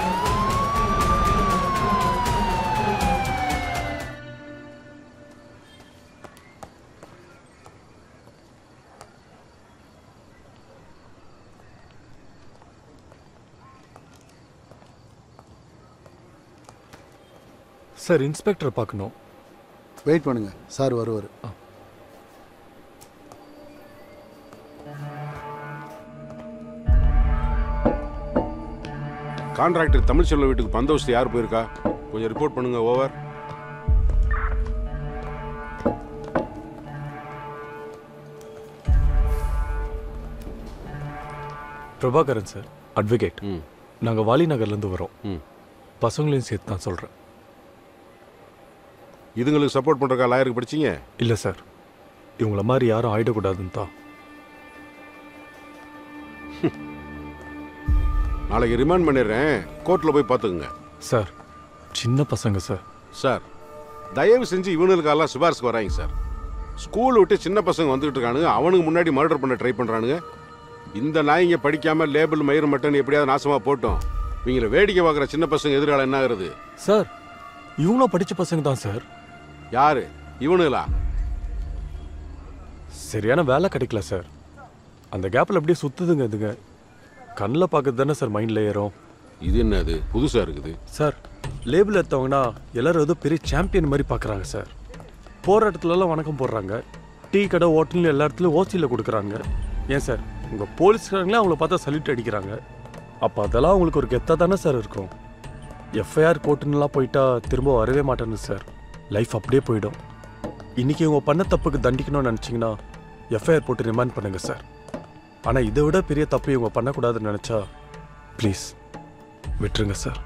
சார் இன்ஸ்பெக்டர் பார்க்கணும் வெயிட் பண்ணுங்க சார் வருவார் கான்ட்ராக்டர் தமிழ்ச்செல்வ வீட்டுக்கு பந்தோபஸ்து யார் போயிருக்கா கொஞ்சம் ரிப்போர்ட் பண்ணுங்க ஓவர் பிரபாகரன் சார் அட்வொகேட் நாங்கள் வாலி நகர்லேருந்து வரோம் பசங்களையும் சேர்த்து தான் சொல்கிறேன் இதுங்களுக்கு சப்போர்ட் பண்றக்கா லாயருக்கு படிச்சீங்க இல்லை சார் இவங்கள மாதிரி யாரும் ஆயிடக்கூடாதுன்னு தான் நாளைக்கு ரிமாண்ட் பண்ணிடுறேன் கோர்ட்டில் போய் பார்த்துக்குங்க சார் சின்ன பசங்க சார் சார் தயவு செஞ்சு இவனுக்கெல்லாம் சிபாரிசுக்கு வராங்க சார் ஸ்கூல் விட்டு சின்ன பசங்க வந்துகிட்டு இருக்கானுங்க அவனுக்கு முன்னாடி மர்டர் பண்ண ட்ரை பண்றானுங்க இந்த நாய்ங்க படிக்காம லேபிள் மயிறு மட்டன் எப்படியாவது நாசமா போட்டோம் இவங்கள வேடிக்கை பார்க்குற சின்ன பசங்க எதிர்காலம் என்ன ஆகுறது சார் இவங்களும் படித்த பசங்க தான் சார் யாரு இவனுங்களா சரியான வேலை கிடைக்கல சார் அந்த கேப்பில் அப்படியே சுத்துதுங்க இதுங்க கண்ணில் பார்க்கறது தானே சார் மைண்டில் ஏறும் இது என்ன அது புதுசா இருக்குது சார் லேபிள் எடுத்தவங்கன்னா எல்லாரும் ஏதோ பெரிய சாம்பியன் மாதிரி பார்க்குறாங்க சார் போகிற இடத்துலலாம் வணக்கம் போடுறாங்க டீ கடை ஹோட்டல் எல்லா இடத்துலையும் ஓசியில் கொடுக்குறாங்க ஏன் சார் உங்கள் போலீஸ்காரங்களே அவங்கள பார்த்தா சல்யூட் அடிக்கிறாங்க அப்போ அதெல்லாம் அவங்களுக்கு ஒரு கெத்தாக தானே சார் இருக்கும் எஃப்ஐஆர் கோர்ட்டுன்னெலாம் போயிட்டா திரும்ப வரவே மாட்டேன்னு சார் லைஃப் அப்படியே போயிடும் இன்னைக்கு இவங்க பண்ண தப்புக்கு தண்டிக்கணும்னு நினச்சிங்கன்னா எஃப்ஐஆர் போட்டு ரிமாண்ட் பண்ணுங்க சார் ஆனா இதை விட பெரிய தப்பு இவங்க பண்ணக்கூடாதுன்னு நினைச்சா ப்ளீஸ் விட்டுருங்க சார்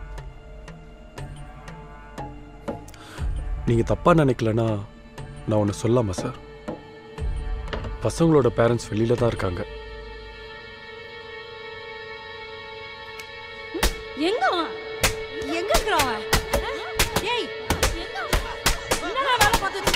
நீங்க தப்பா நினைக்கலனா நான் ஒன்று சொல்லாமா சார் பசங்களோட பேரண்ட்ஸ் வெளியில தான் இருக்காங்க எங்க அவன் எங்க இருக்கிறான் அவன் ஏய் என்னடா வேலை பார்த்துட்டு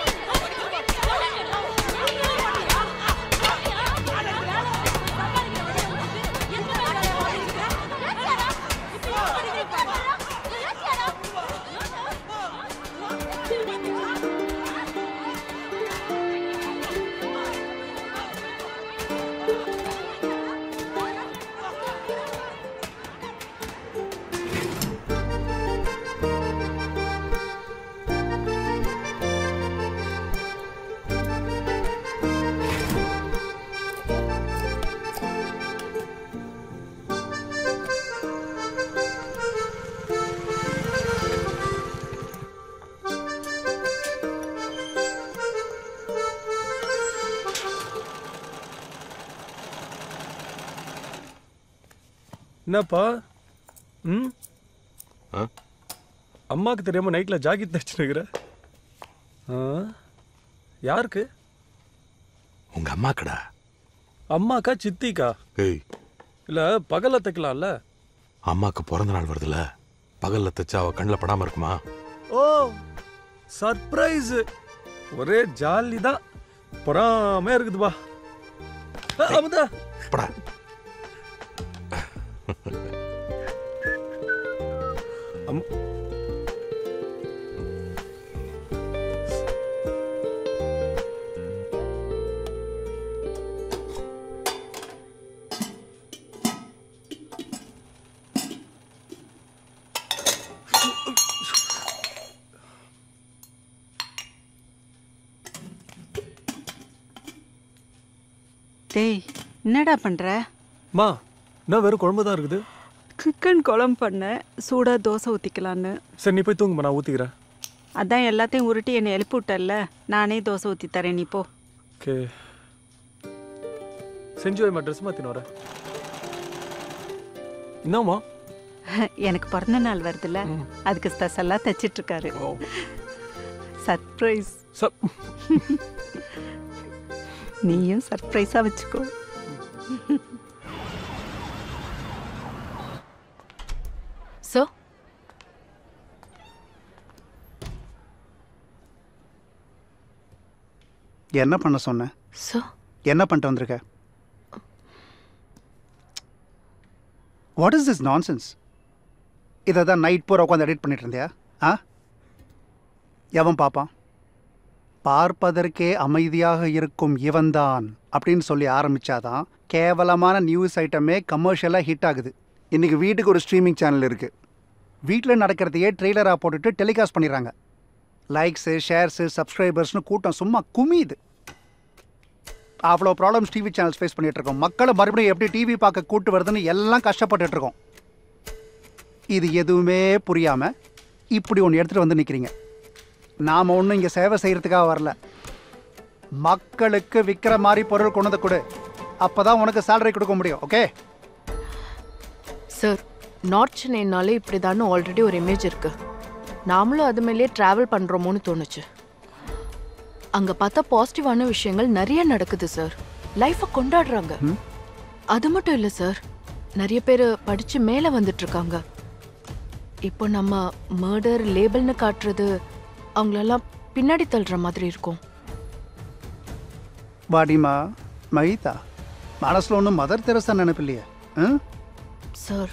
என்னப்பா ம் அம்மாக்கு தெரியாம நைட்ல ஜாக்கெட் தச்சுனுக்குற யாருக்கு உங்க அம்மாக்கடா அம்மாக்கா சித்திக்கா ஏய் இல்ல பகல்ல தைக்கலாம்ல அம்மாக்கு பிறந்த நாள் வருதுல பகல்ல தைச்சா அவ கண்ணில் படாம இருக்குமா ஓ சர்ப்ரைஸ் ஒரே ஜாலி தான் பொறாமையா இருக்குதுப்பா அ, அமுதா படா அம் டேய் என்னடா பண்ற மா என்ன வெறும் குழம்பு தான் இருக்குது சிக்கன் குழம்பு பண்ணேன் சூடா தோசை ஊத்திக்கலான்னு சரி நீ போய் தூங்குமா நான் ஊத்திக்கிறேன் அதான் எல்லாத்தையும் உருட்டி என்னை எழுப்பி விட்டல்ல நானே தோசை ஊத்தி தரேன் நீ போ ஓகே செஞ்சு வைமா ட்ரெஸ் மாத்தின வரேன் என்னம்மா எனக்கு பிறந்த நாள் வருதுல்ல அதுக்கு ஸ்பெஷலாக தைச்சிட்டு இருக்காரு சர்ப்ரைஸ் நீயும் சர்ப்ரைஸாக வச்சுக்கோ சோ என்ன பண்ண சொன்ன சோ என்ன பண்ணிட்டு வந்திருக்க வாட் இஸ் திஸ் நான்சென்ஸ் இதை தான் நைட் பூரா உட்காந்து எடிட் பண்ணிட்டு இருந்தியா ஆ எவன் பார்ப்பான் பார்ப்பதற்கே அமைதியாக இருக்கும் இவன்தான் அப்படின்னு சொல்லி ஆரம்பிச்சாதான் கேவலமான நியூஸ் ஐட்டமே கமர்ஷியலாக ஹிட் ஆகுது இன்னைக்கு வீட்டுக்கு ஒரு ஸ்ட்ரீமிங் சேனல் இருக்குது வீட்டில் நடக்கிறதையே ட்ரெய்லராக போட்டுட்டு டெலிகாஸ்ட் பண்ணிடுறாங்க லைக்ஸு ஷேர்ஸு சப்ஸ்கிரைபர்ஸ்னு கூட்டம் சும்மா குமியுது அவ்வளோ ப்ராப்ளம்ஸ் டிவி சேனல்ஸ் ஃபேஸ் பண்ணிட்டு இருக்கோம் மக்களை மறுபடியும் எப்படி டிவி பார்க்க கூட்டு வருதுன்னு எல்லாம் கஷ்டப்பட்டுட்டு இருக்கோம் இது எதுவுமே புரியாமல் இப்படி ஒன்று எடுத்துகிட்டு வந்து நிற்கிறீங்க நாம் ஒன்றும் இங்கே சேவை செய்கிறதுக்காக வரல மக்களுக்கு விற்கிற மாதிரி பொருள் கொண்டு வந்து கொடு அப்போ தான் உனக்கு சேலரி கொடுக்க முடியும் ஓகே சார் நார்த் சென்னைனாலே இப்படிதான்னு ஆல்ரெடி ஒரு இமேஜ் இருக்கு நாமளும் அது மேலேயே ட்ராவல் பண்றோமோன்னு தோணுச்சு அங்க பார்த்தா பாசிட்டிவான விஷயங்கள் நிறைய நடக்குது சார் லைஃபை கொண்டாடுறாங்க அது மட்டும் இல்லை சார் நிறைய பேர் படிச்சு மேலே வந்துட்டு இருக்காங்க இப்போ நம்ம மர்டர் லேபிள்னு காட்டுறது அவங்களெல்லாம் பின்னாடி தள்ளுற மாதிரி இருக்கும் வாடிமா மகிதா மனசில் ஒன்றும் மதர் தெரசா நினைப்பில்லையே ம் சார்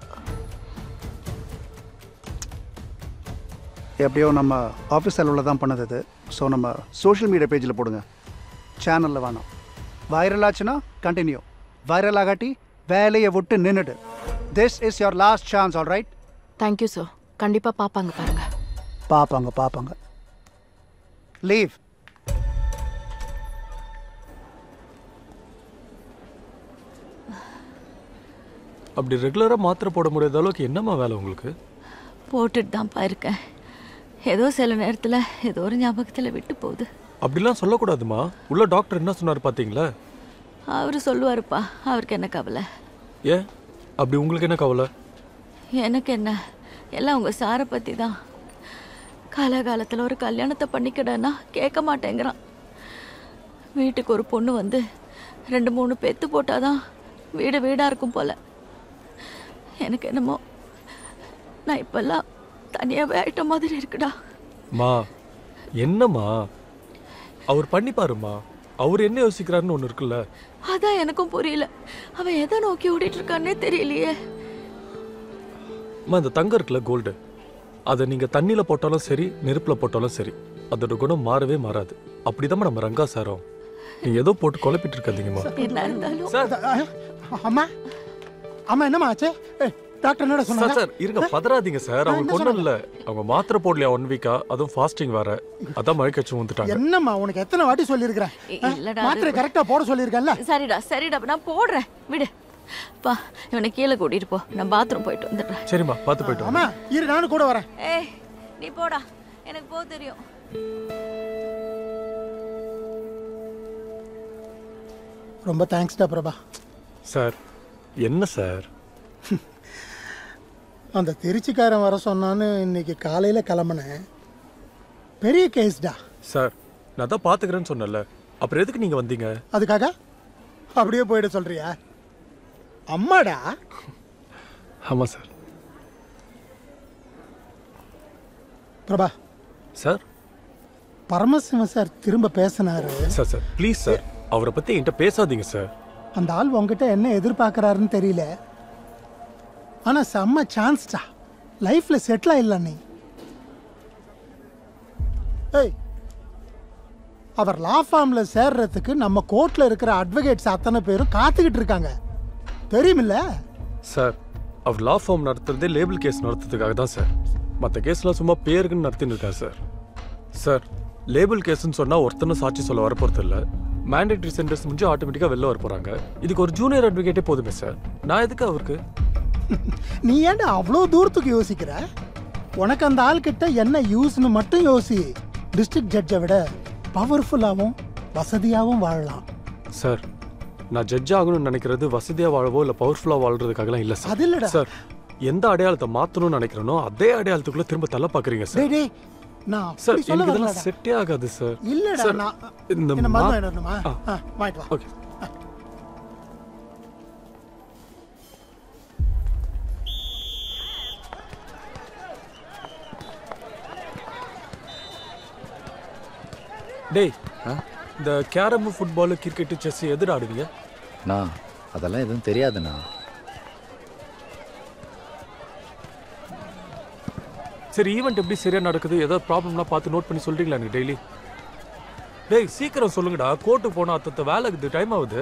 எப்படியோ நம்ம ஆஃபீஸ் செலவில் தான் பண்ணது இது ஸோ நம்ம சோஷியல் மீடியா பேஜில் போடுங்க சேனலில் வேணாம் வைரல் ஆச்சுன்னா கண்டினியூ வைரல் ஆகாட்டி வேலையை விட்டு நின்றுடு this is your last chance all right thank you sir கண்டிப்பா பாப்பாங்க பாருங்க பார்ப்பாங்க பார்ப்பாங்க லீவ் அப்படி ரெகுலரா மாத்திரை போட முடியாத அளவுக்கு என்னம்மா வேலை உங்களுக்கு போட்டுட்டு தான்ப்பா இருக்கேன் ஏதோ சில நேரத்துல ஏதோ ஒரு ஞாபகத்துல விட்டு போகுது அப்படிலாம் சொல்லக்கூடாதுமா உள்ள டாக்டர் என்ன சொன்னார் பாத்தீங்களா அவர் சொல்லுவாருப்பா அவருக்கு என்ன கவலை ஏன் அப்படி உங்களுக்கு என்ன கவலை எனக்கு என்ன எல்லாம் உங்க சாரை பத்தி தான் காலகாலத்தில் ஒரு கல்யாணத்தை பண்ணிக்கிடனா கேட்க மாட்டேங்கிறான் வீட்டுக்கு ஒரு பொண்ணு வந்து ரெண்டு மூணு பெத்து போட்டாதான் வீடு வீடா இருக்கும் போல எனக்கு என்னமோ நான் இப்பெல்லாம் தனியாவே ஆயிட்ட மாதிரி இருக்குடா மா என்னம்மா அவர் பண்ணிப்பாருமா அவர் என்ன யோசிக்கிறாருன்னு ஒன்று இருக்குல்ல அதான் எனக்கும் புரியல அவன் எதை நோக்கி ஓடிட்டு இருக்கான்னே தெரியலையே அம்மா இந்த தங்கம் இருக்குல்ல கோல்டு அதை நீங்கள் தண்ணியில் போட்டாலும் சரி நெருப்பில் போட்டாலும் சரி அதோட குணம் மாறவே மாறாது அப்படிதான் நம்ம ரங்கா சாரம் நீங்கள் ஏதோ போட்டு குழப்பிட்டு இருக்காதீங்கம்மா என்ன இருந்தாலும் அம்மா அம்மா என்னம்மா ஆச்சு ஏய், டாக்டர் என்னடா சார் சொன்னாங்க சார் இருங்க பதறாதீங்க சார் நான் அவங்க என்ன ஒன்றும் இல்லை அவங்க மாத்திரை போடலையா ஒன் வீக்கா அதுவும் ஃபாஸ்டிங் வேற அதான் மழை கட்சி வந்துட்டாங்க என்னம்மா உனக்கு எத்தனை வாட்டி சொல்லியிருக்கிறேன் இ- ஆ? இல்லடா, மாத்திரை அது- கரெக்டா போட சொல்லியிருக்கேன்ல சரிடா சரிடா நான் போடுறேன் விடு பா இவனை கீழே கூட்டிட்டு போ நான் பாத்ரூம் போயிட்டு வந்துடுறேன் சரிம்மா பார்த்து போயிட்டு வாங்க. அம்மா இரு நானும் கூட வரேன் ஏய் நீ போடா எனக்கு போக தெரியும் ரொம்ப தேங்க்ஸ்டா பிரபா சார் என்ன சார் அந்த திருச்சிக்காரன் வர சொன்னான்னு இன்னைக்கு காலையில கிளம்புனேன் பெரிய கேஸ்டா சார் நான் தான் பார்த்துக்கிறேன்னு சொன்னேன்ல அப்புறம் எதுக்கு நீங்கள் வந்தீங்க அதுக்காக அப்படியே போயிட சொல்றியா அம்மாடா ஆமாம் sir Prabha sir Paramasivam sir திரும்ப பேசினாரு சார் சார் ப்ளீஸ் சார் அவரை பற்றி என்கிட்ட பேசாதீங்க சார் அந்த ஆள் உங்ககிட்ட என்ன எதிர்பார்க்கறாருன்னு தெரியல ஆனா செம்ம சான்ஸ்டா லைஃப்ல செட்டில் ஆயிடலாம் நீ ஏய் அவர் லா ஃபார்ம்ல சேர்றதுக்கு நம்ம கோர்ட்ல இருக்கிற அட்வொகேட்ஸ் அத்தனை பேரும் காத்துக்கிட்டு இருக்காங்க தெரியுமில்ல சார் அவர் லா ஃபார்ம் நடத்துறதே லேபிள் கேஸ் நடத்துறதுக்காக தான் சார் மற்ற கேஸ்லாம் சும்மா பேருக்குன்னு நடத்தின்னு இருக்காரு சார் சார் லேபிள் கேஸ்னு சொன்னால் ஒருத்தனும் சாட்சி சொல்ல வரப்போறது இல்லை மேண்டேட்டரி சென்டர்ஸ் முடிஞ்சு ஆட்டோமேட்டிக்காக வெளில வர போகிறாங்க இதுக்கு ஒரு ஜூனியர் அட்வொகேட்டே போதுமே சார் நான் எதுக்கு அவருக்கு நீ ஏன்டா அவ்வளோ தூரத்துக்கு யோசிக்கிற உனக்கு அந்த ஆள்கிட்ட என்ன யூஸ்னு மட்டும் யோசி டிஸ்ட்ரிக்ட் ஜட்ஜை விட பவர்ஃபுல்லாகவும் வசதியாகவும் வாழலாம் சார் நான் ஜட்ஜ் ஆகணும்னு நினைக்கிறது வசதியாக வாழவோ இல்லை பவர்ஃபுல்லாக வாழ்றதுக்காகலாம் இல்லை சார் அது இல்லடா. சார் எந்த அடையாளத்தை மாற்றணும்னு நினைக்கிறேனோ அதே அடையாளத்துக்குள்ள திரும்ப தள்ள பார்க்குறீங்க சார் டேய் டேய் நான் சார் அப்படி சொல்ல எனக்கு இதெல்லாம் வரலடா. செட்டே ஆகாது சார் இல்லடா சார், நான் இந்த என்ன மா- மருந்து வாங்கிட்டு வரணுமா ஆ. ஆ, வாங்கிட்டு வா ஓகே டேய் இந்த கேரம் ஃபுட்பால் கிரிக்கெட் செஸ் எதிர ஆடுவீங்க நான் அதெல்லாம் எதுவும் தெரியாதுண்ணா சரி ஈவெண்ட் எப்படி சரியா நடக்குது ஏதாவது ப்ராப்ளம்னா பார்த்து நோட் பண்ணி சொல்றீங்களா எனக்கு டெய்லி டேய் சீக்கிரம் சொல்லுங்கடா கோர்ட்டுக்கு போனா அத்தத்த வேலை இருக்குது டைம் ஆகுது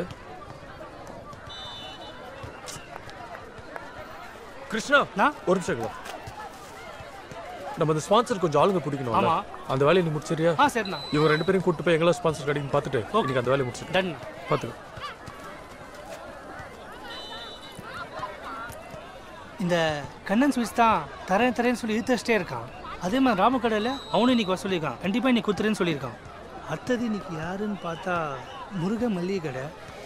கிருஷ்ணா ஒரு நிமிஷம் இங்க வா. நம்ம அந்த ஸ்பான்சர் கொஞ்சம் ஆளுங்க பிடிக்கணும் ஆமா. அந்த வேலையை நீ முடிச்சிரியா ஆ, சரிண்ணா. இவங்க ரெண்டு பேரும் கூட்டு போய் எங்கெல்லாம் ஸ்பான்சர் கிடைக்கும் பார்த்துட்டு இன்னைக்கு அந்த வேலையை முடிச்சிட்டு டன் பார்த்துக்கோ இந்த கண்ணன் ஸ்வீட்ஸ் தான் தரேன் தரேன்னு சொல்லி இழுத்தச்சிட்டே இருக்கான் அதே மாதிரி ராம கடையில் அவனும் இன்னைக்கு வர சொல்லியிருக்கான் கண்டிப்பாக இன்னைக்கு குத்துறேன்னு சொல்லியிருக்கான் அடுத்தது இன்னைக்கு யாருன்னு பார்த்தா முருக மல்லிகை கடை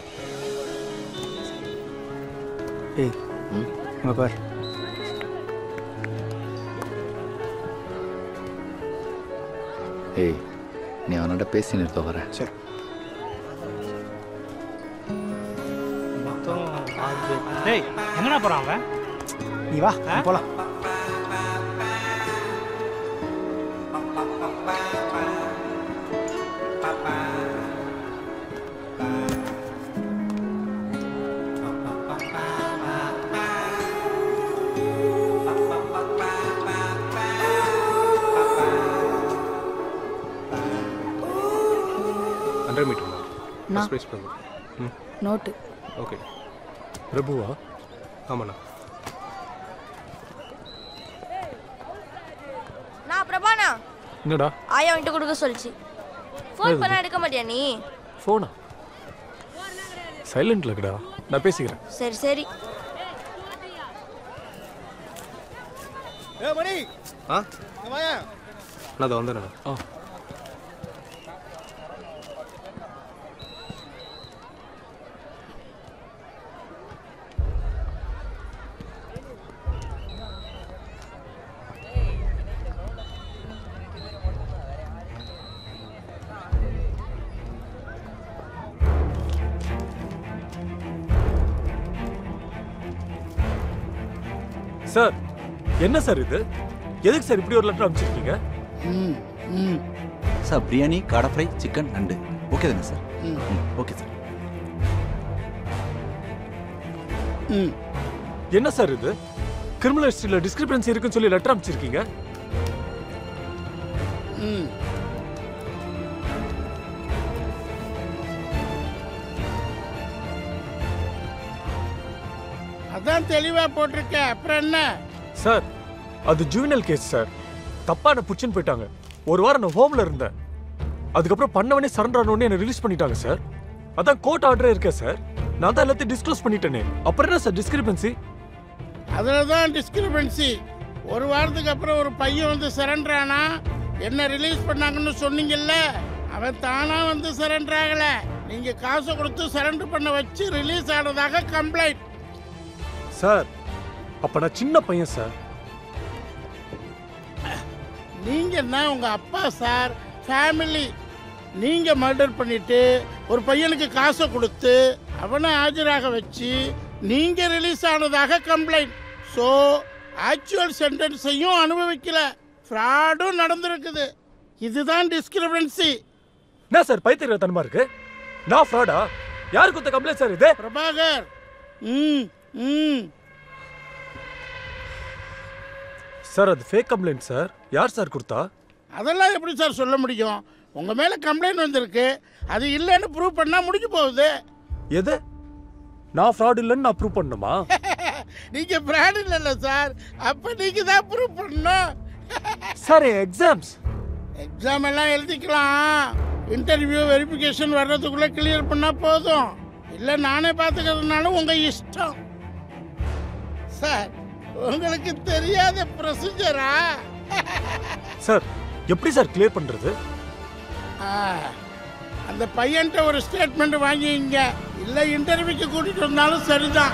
ஏய் அங்கே பார் ஏய் நீ அவனோட பேசி நிறுத்த வர சரி மொத்தம் ஆறு பேர் டேய் எங்கடா போகிறான் அவன் நீ வா போலாம் ஹண்ட்ரட் மீட்டர் நான். ப்ரைஸ் பண்ணுங்க ம் நோட்டு ஓகே பிரபுவா ஆமாண்ணா நான் பிரபானா என்னடா ஆயா வந்துட்டு கொடுக்க சொல்லிச்சு ஃபோன் என்னது? பண்ணா எடுக்க மாட்டியா நீ ஃபோனா சைலண்ட்ல இருக்குடா நான் பேசிக்கிறேன் சரி சரி ஏ மணி ஆ வாயா நான் அதை வந்துடுறேன் ஆ சார் என்ன சார் இது எதுக்கு சார் இப்படி ஒரு லெட்டர் அனுப்பிச்சிருக்கீங்க ம் ம் சார் பிரியாணி காடை ஃப்ரை சிக்கன் நண்டு ஓகே தானே சார் ம். ம் ஓகே சார் ம் என்ன சார் இது கிரிமினல் ஹிஸ்டரியில டிஸ்கிரிபன்சி இருக்குன்னு சொல்லி லெட்டர் அனுப்பிச்சிருக்கீங்க ம் அதான் தெளிவா போட்டிருக்க அப்புறம் என்ன சார் அது ஜூனியல் கேஸ் சார் தப்பா என்ன புடிச்சுன்னு போயிட்டாங்க ஒரு வாரம் நான் ஹோம்ல இருந்தேன் அதுக்கப்புறம் பண்ணவனே சரண்டர் ஆனவனே என்ன ரிலீஸ் பண்ணிட்டாங்க சார் அதான் கோர்ட் ஆர்டரே இருக்கேன் சார் நான் தான் எல்லாத்தையும் டிஸ்க்ளோஸ் பண்ணிட்டேனே அப்புறம் என்ன சார் டிஸ்கிரிபன்சி அதில் தான் டிஸ்கிரிபன்சி ஒரு வாரத்துக்கு அப்புறம் ஒரு பையன் வந்து சரண்டர் ஆனா என்ன ரிலீஸ் பண்ணாங்கன்னு சொன்னீங்கல்ல அவன் தானா வந்து சரண்டர் ஆகல நீங்க காசை கொடுத்து சரண்டர் பண்ண வச்சு ரிலீஸ் ஆனதாக கம்ப்ளைண்ட் சார் அப்ப நான் சின்ன பையன் சார் நீங்க என்ன உங்க அப்பா சார் ஃபேமிலி நீங்க மர்டர் பண்ணிட்டு ஒரு பையனுக்கு காசை கொடுத்து அவனை ஆஜராக வச்சு நீங்க ரிலீஸ் ஆனதாக கம்ப்ளைண்ட் ஸோ ஆக்சுவல் சென்டென்ஸையும் அனுபவிக்கல ஃப்ராடும் நடந்திருக்குது இதுதான் டிஸ்கிரிபன்சி என்ன சார் பைத்தியத்தனமா இருக்கு நான் ஃப்ராடா யாருக்கு கொடுத்த கம்ப்ளைண்ட் சார் இது பிரபாகர் ம் ம் சார் அது ஃபேக் கம்ப்ளைண்ட் சார் யார் சார் கொடுத்தா அதெல்லாம் எப்படி சார் சொல்ல முடியும் உங்க மேல கம்ப்ளைண்ட் வந்திருக்கு அது இல்லைன்னு ப்ரூவ் பண்ணா முடிஞ்சு போகுது எது நான் ஃப்ராட் இல்லைன்னு நான் ப்ரூவ் பண்ணணுமா நீங்க பிராட் இல்லைல்ல சார் அப்ப நீங்க தான் ப்ரூவ் பண்ணணும் சார் எக்ஸாம்ஸ் எக்ஸாம் எல்லாம் எழுதிக்கலாம் இன்டர்வியூ வெரிஃபிகேஷன் வர்றதுக்குள்ள கிளியர் பண்ணா போதும் இல்ல நானே பாத்துக்கிறதுனால உங்க இஷ்டம் சார் உங்களுக்கு தெரியாத ப்ரொசீஜரா சார் எப்படி சார் கிளியர் பண்றது அந்த பையன்கிட்ட ஒரு ஸ்டேட்மெண்ட் வாங்கிங்க இல்ல இன்டர்வியூக்கு கூட்டிட்டு வந்தாலும் சரிதான்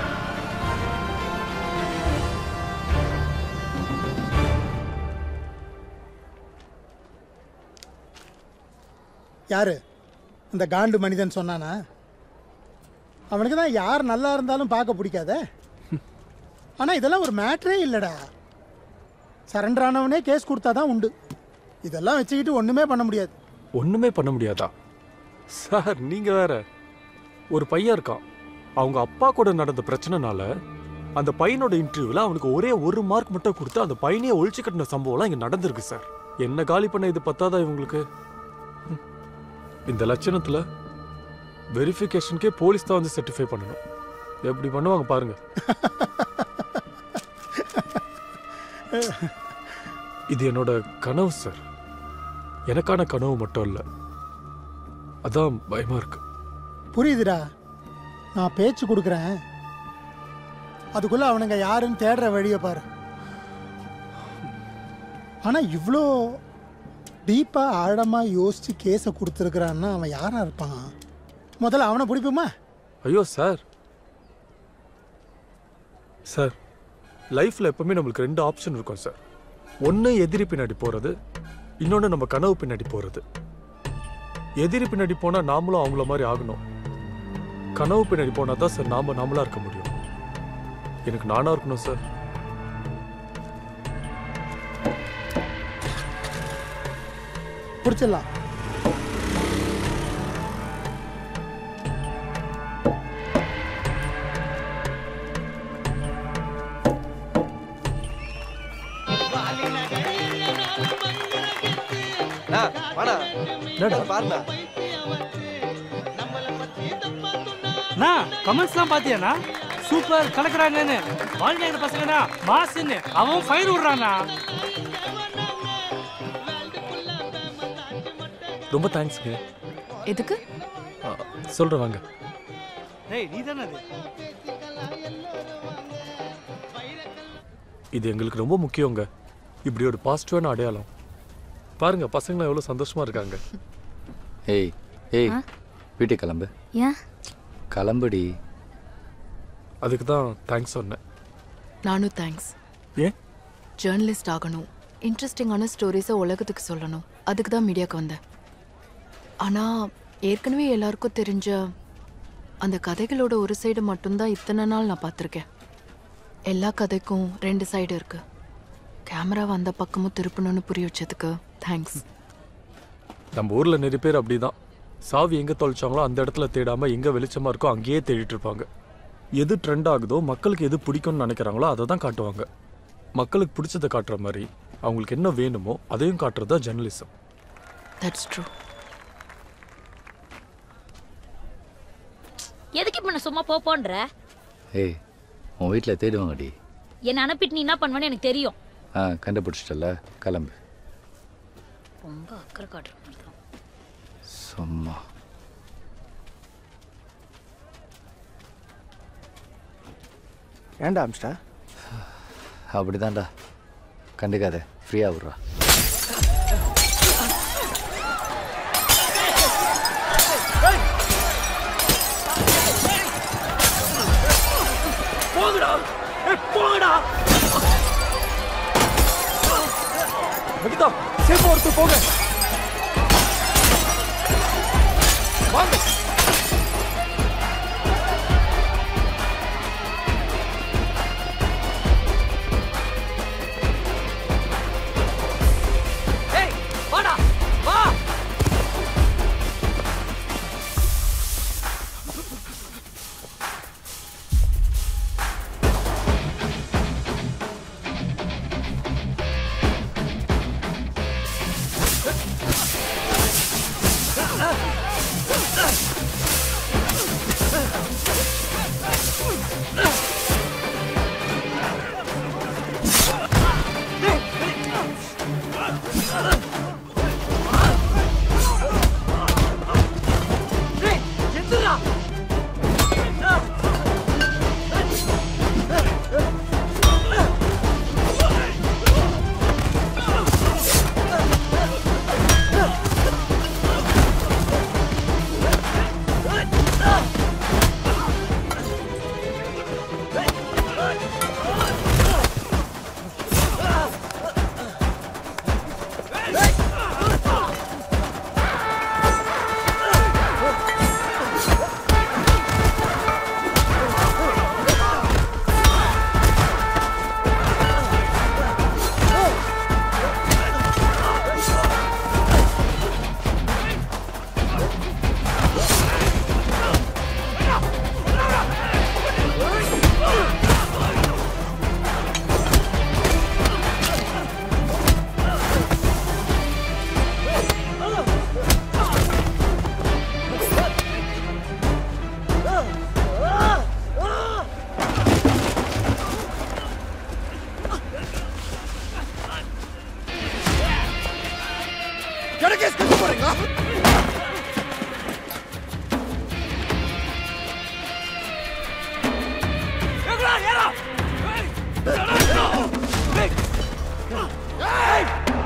யாரு அந்த காண்டு மனிதன் சொன்னானா அவனுக்கு தான் யார் நல்லா இருந்தாலும் பார்க்க பிடிக்காதே ஆனா இதெல்லாம் ஒரு மேட்ரே இல்லடா சரண்டர் ஆனவனே கேஸ் கொடுத்தா தான் உண்டு இதெல்லாம் வச்சுக்கிட்டு ஒண்ணுமே பண்ண முடியாது ஒண்ணுமே பண்ண முடியாதா சார் நீங்க வேற ஒரு பையன் இருக்கான் அவங்க அப்பா கூட நடந்த பிரச்சனைனால அந்த பையனோட இன்டர்வியூல அவனுக்கு ஒரே ஒரு மார்க் மட்டும் கொடுத்து அந்த பையனையே ஒழிச்சு கட்டின சம்பவம்லாம் இங்க நடந்திருக்கு சார் என்ன காலி பண்ண இது பத்தாதா இவங்களுக்கு ம். இந்த லட்சணத்துல வெரிஃபிகேஷனுக்கே போலீஸ் தான் வந்து சர்டிஃபை பண்ணணும் எப்படி பண்ணுவாங்க பாருங்க இது என்னோட கனவு சார் எனக்கான கனவு மட்டும் இல்லை அதான் பயமா இருக்கு புரியுதுடா நான் பேச்சு கொடுக்குறேன் அதுக்குள்ள அவனுங்க யாருன்னு தேடுற வழியை பாரு ஆனா இவ்வளோ டீப்பா ஆழமா யோசிச்சு கேஸை கொடுத்துருக்குறான்னா அவன் யாரா இருப்பான் முதல்ல அவனை பிடிப்போமா ஐயோ சார் சார் லைஃப்ல எப்பவுமே நம்மளுக்கு ரெண்டு ஆப்ஷன் இருக்கும் சார் ஒன்று எதிரி பின்னாடி போறது இன்னொன்று நம்ம கனவு பின்னாடி போறது எதிரி பின்னாடி போனா நாமளும் அவங்கள மாதிரி ஆகணும் கனவு பின்னாடி போனா தான் சார் நாம நாமளா இருக்க முடியும் எனக்கு நானா இருக்கணும் சார் பிடிச்சிடலாம் பாருண்ணா அண்ணா கமெண்ட்ஸ்லாம் பாத்தியாண்ணா சூப்பர் கலக்குறாங்கன்னு வாழ்நாயகர் பசங்கண்ணா மாசுன்னு அவன் ஃபைர் விடுறானா ரொம்ப தேங்க்ஸ்ங்க எதுக்கு சொல்றேன் வாங்க டேய் நீ தானே அது இது எங்களுக்கு ரொம்ப முக்கியங்க இப்படி ஒரு பாசிட்டிவான அடையாளம் பாருங்க பசங்களாம் எவ்வளவு சந்தோஷமா இருக்காங்க ஏய் ஏய் வீட்டுக்கு கிளம்பு ஏன் கிளம்புடி அதுக்கு தான் தேங்க்ஸ் சொன்னேன் நானும் தேங்க்ஸ் ஏன் ஜேர்னலிஸ்ட் ஆகணும் இன்ட்ரெஸ்டிங்கான ஸ்டோரிஸை உலகத்துக்கு சொல்லணும் அதுக்கு தான் மீடியாவுக்கு வந்தேன் ஆனால் ஏற்கனவே எல்லாருக்கும் தெரிஞ்ச அந்த கதைகளோட ஒரு சைடு மட்டும்தான் இத்தனை நாள் நான் பார்த்துருக்கேன் எல்லா கதைக்கும் ரெண்டு சைடு இருக்கு கேமரா வந்த பக்கமும் திருப்பணும்னு புரிய வச்சதுக்கு தேங்க்ஸ் நம்ம ஊர்ல நிறைய பேர் அப்படிதான் சாவி எங்க தொலைச்சாங்களோ அந்த இடத்துல தேடாம எங்க வெளிச்சமா இருக்கோ அங்கேயே தேடிட்டு இருப்பாங்க எது ட்ரெண்ட் ஆகுதோ மக்களுக்கு எது பிடிக்கும்னு நினைக்கிறாங்களோ அதை தான் காட்டுவாங்க மக்களுக்கு பிடிச்சதை காட்டுற மாதிரி அவங்களுக்கு என்ன வேணுமோ அதையும் காட்டுறது தான் ஜெர்னலிசம் தட்ஸ் ட்ரூ எதுக்கு இப்ப நான் சும்மா போப்போன்ற ஏய் உன் வீட்டில் தேடுவாங்கடி என்ன அனுப்பிட்டு நீ என்ன பண்ணுவேன்னு எனக்கு தெரியும் ஆ கண்டுபிடிச்சிட்டல கிளம்பு ரொம்ப அக்கறை காட்டுற மாதிரி தான் சும்மா ஏன்டா அமிச்சிட்டா அப்படிதான்டா கண்டுக்காத ஃப்ரீயாக விட்றா போங்கடா ஏய், போங்கடா நகிதா சேஃபா ஒருத்தர் போங்க வாங்க ஏய் வாடா வா டேய் எந்திரா எனக்கே ஸ்கூல் போறீங்களா ஏங்கடா ஏறா ஏய் ஏய் ஏய்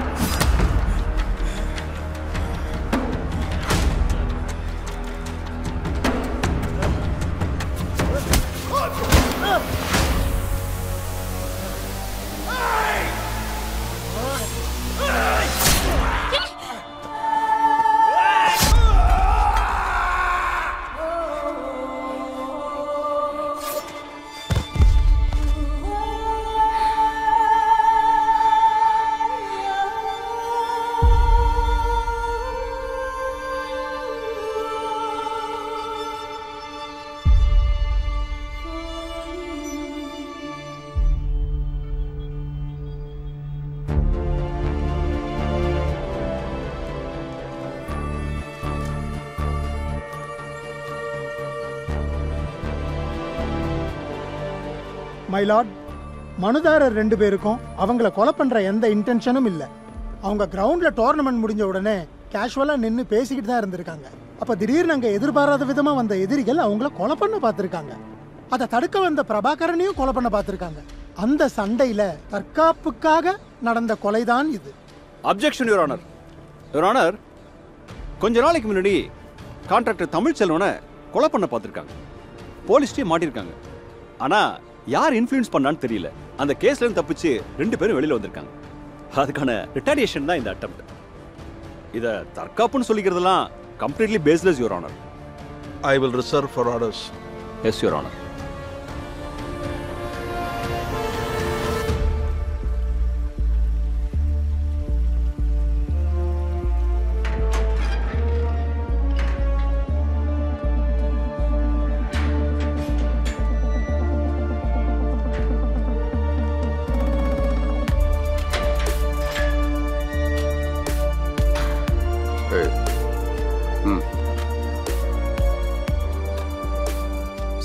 மை லார்ட் மனுதாரர் ரெண்டு பேருக்கும் அவங்கள கொலை பண்ற எந்த இன்டென்ஷனும் இல்லை அவங்க கிரவுண்ட்ல டோர்னமெண்ட் முடிஞ்ச உடனே கேஷுவலா நின்று பேசிக்கிட்டு தான் இருந்திருக்காங்க அப்ப திடீர்னு அங்க எதிர்பாராத விதமா வந்த எதிரிகள் அவங்கள கொலை பண்ண பார்த்திருக்காங்க அதை தடுக்க வந்த பிரபாகரனையும் கொலை பண்ண பார்த்திருக்காங்க அந்த சண்டையில தற்காப்புக்காக நடந்த கொலைதான் இது objection your honour your honour கொஞ்ச நாளைக்கு முன்னாடி கான்ட்ராக்டர் தமிழ்ச்செல்வனை கொலை பண்ண பார்த்துருக்காங்க போலீஸ்டே மாட்டிருக்காங்க ஆனா யார் இன்ஃப்ளூயன்ஸ் பண்ணான்னு தெரியல அந்த கேஸ்ல இருந்து தப்பிச்சு ரெண்டு பேரும் வெளியில வந்திருக்காங்க அதுக்கான ரிட்டாலியேஷன் தான் இந்த அட்டம் இத தற்காப்புன்னு சொல்லிக்கிறதெல்லாம் completely baseless your honour I will reserve for orders yes your honour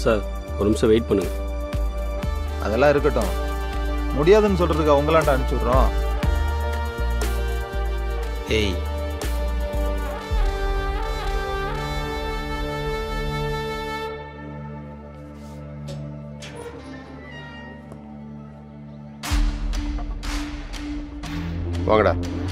sir ஒரு நிமிஷம் வெயிட் பண்ணுங்க அதெல்லாம் இருக்கட்டும் முடியாதுன்னு சொல்றதுக்கு அவங்களாண்ட அனுப்பிச்சி விட்றோம் ஏய் வாங்கடா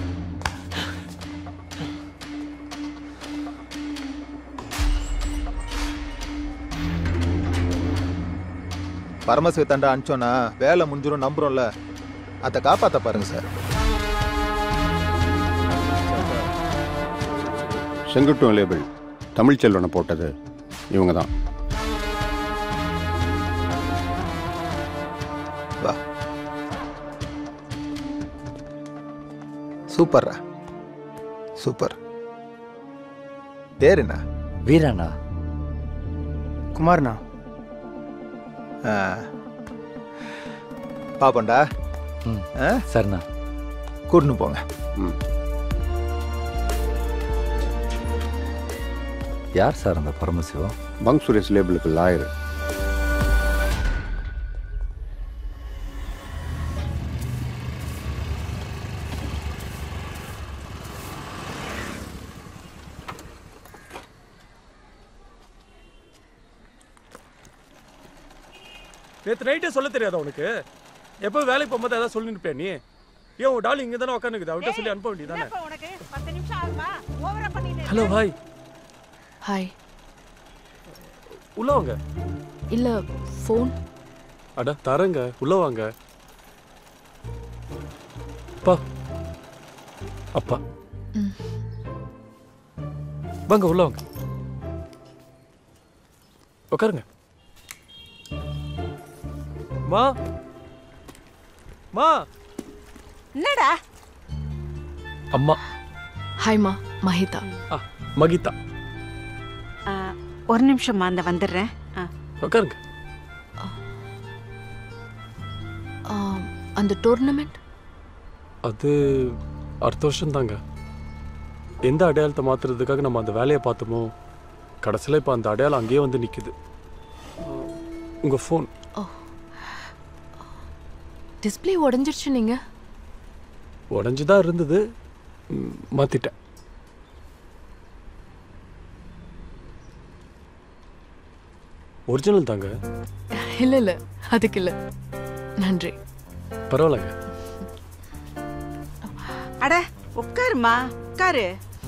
பரமசிவத்தாண்டா அனுப்பிச்சோன்னா வேலை முடிஞ்சிரும் நம்புறோம்ல அதை காப்பாற்ற பாருங்க சார் செங்குட்டும் லேபிள் தமிழ் செல்வனை போட்டது இவங்க தான் வா சூப்பர்ரா சூப்பர் பேர் என்ன வீரண்ணா குமார்ண்ணா ஆ. பாப்போண்டா ஆ? சரிண்ணா கூட்டின்னு போங்க யார் சார் அந்த பரமசிவம் பங்க் சுரேஷ் லேபிளுக்கு லாயர் நேற்று நைட்டே சொல்ல தெரியாதா உனக்கு எப்போ வேலைக்கு போகும்போது ஏதாவது சொல்லிட்டு இருப்பியா நீ ஏன் உன் டால் இங்கே தானே உட்காந்துக்குது அவர்கிட்ட சொல்லி அனுப்ப வேண்டியதானே உனக்கு பத்து நிமிஷம் ஆகுமா ஓவரா பண்ணிட்டு ஹலோ ஹாய் ஹாய் உள்ள வாங்க இல்ல ஃபோன் அட தரங்க உள்ள வாங்க அப்பா அப்பா ம். வாங்க உள்ள வாங்க உட்காருங்க மா மா என்னடா அம்மா ஹாய்மா மஹிதா ஆ மகிதா ஆ, ஒரு நிமிஷம்மா அந்த வந்துடுறேன் ஆ. உட்காருங்க ஆ, அந்த டோர்னமெண்ட் அது அடுத்த வருஷம் தாங்க எந்த அடையாளத்தை மாத்துறதுக்காக நம்ம அந்த வேலையை பார்த்தோமோ கடைசியில் இப்போ அந்த அடையாளம் அங்கேயே வந்து நிற்குது உங்கள் ஃபோன் டிஸ்ப்ளே உடஞ்சிருச்சு நீங்க உடஞ்சி தான் இருந்தது ம், மாத்திட்டேன் ஒரிஜினல் தாங்க இல்ல இல்ல அதுக்கு இல்ல நன்றி பரவாயில்லங்க அட உட்காருமா உட்காரு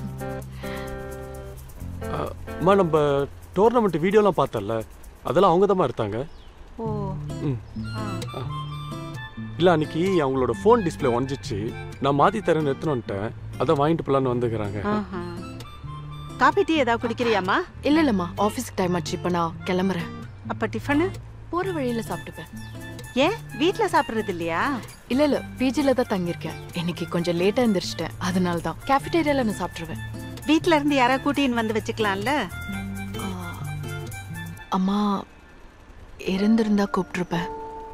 ஆ, அம்மா நம்ம டோர்னமெண்ட் வீடியோலாம் பார்த்தல அதெல்லாம் அவங்க தான் எடுத்தாங்க ஓ ம் ஆ. இல்லை அன்னைக்கு அவங்களோட ஃபோன் டிஸ்பிளே உடஞ்சிச்சு நான் மாற்றி தரேன்னு எடுத்துன்னு வந்துட்டேன் அதான் வாங்கிட்டு போலான்னு வந்துக்கிறாங்க ஆஹா. காபி டீ ஏதாவது குடிக்கிறியாம்மா இல்ல இல்லம்மா ஆஃபீஸ்க்கு டைம் ஆச்சு இப்ப நான் கிளம்புறேன் அப்ப டிஃபனு போற வழியில சாப்பிட்டுப்பேன் ஏன் வீட்ல சாப்பிடுறது இல்லையா இல்ல இல்ல பிஜில தான் தங்கியிருக்கேன் இன்னைக்கு கொஞ்சம் லேட்டா எந்திரிச்சிட்டேன் அதனால தான் கேஃபிடேரியால நான் சாப்பிட்டுருவேன் வீட்ல இருந்து யாரா கூட்டின்னு வந்து வச்சுக்கலாம்ல அம்மா இருந்திருந்தா கூப்பிட்டுருப்பேன்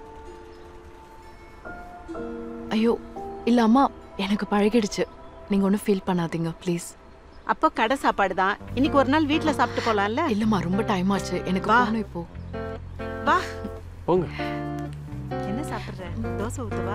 ஐயோ இல்ல அம்மா எனக்கு பழகிடுச்சு நீங்க ஒன்றும் ஃபீல் பண்ணாதீங்க ப்ளீஸ் அப்போ கடை சாப்பாடு தான் இன்னைக்கு ஒரு நாள் வீட்ல சாப்பிட்டு போலாம்ல இல்லம்மா ரொம்ப டைம் ஆச்சு எனக்கு வா. போகணும் இப்போ வா போங்க என்ன சாப்பிடுற தோசை ஊத்துவா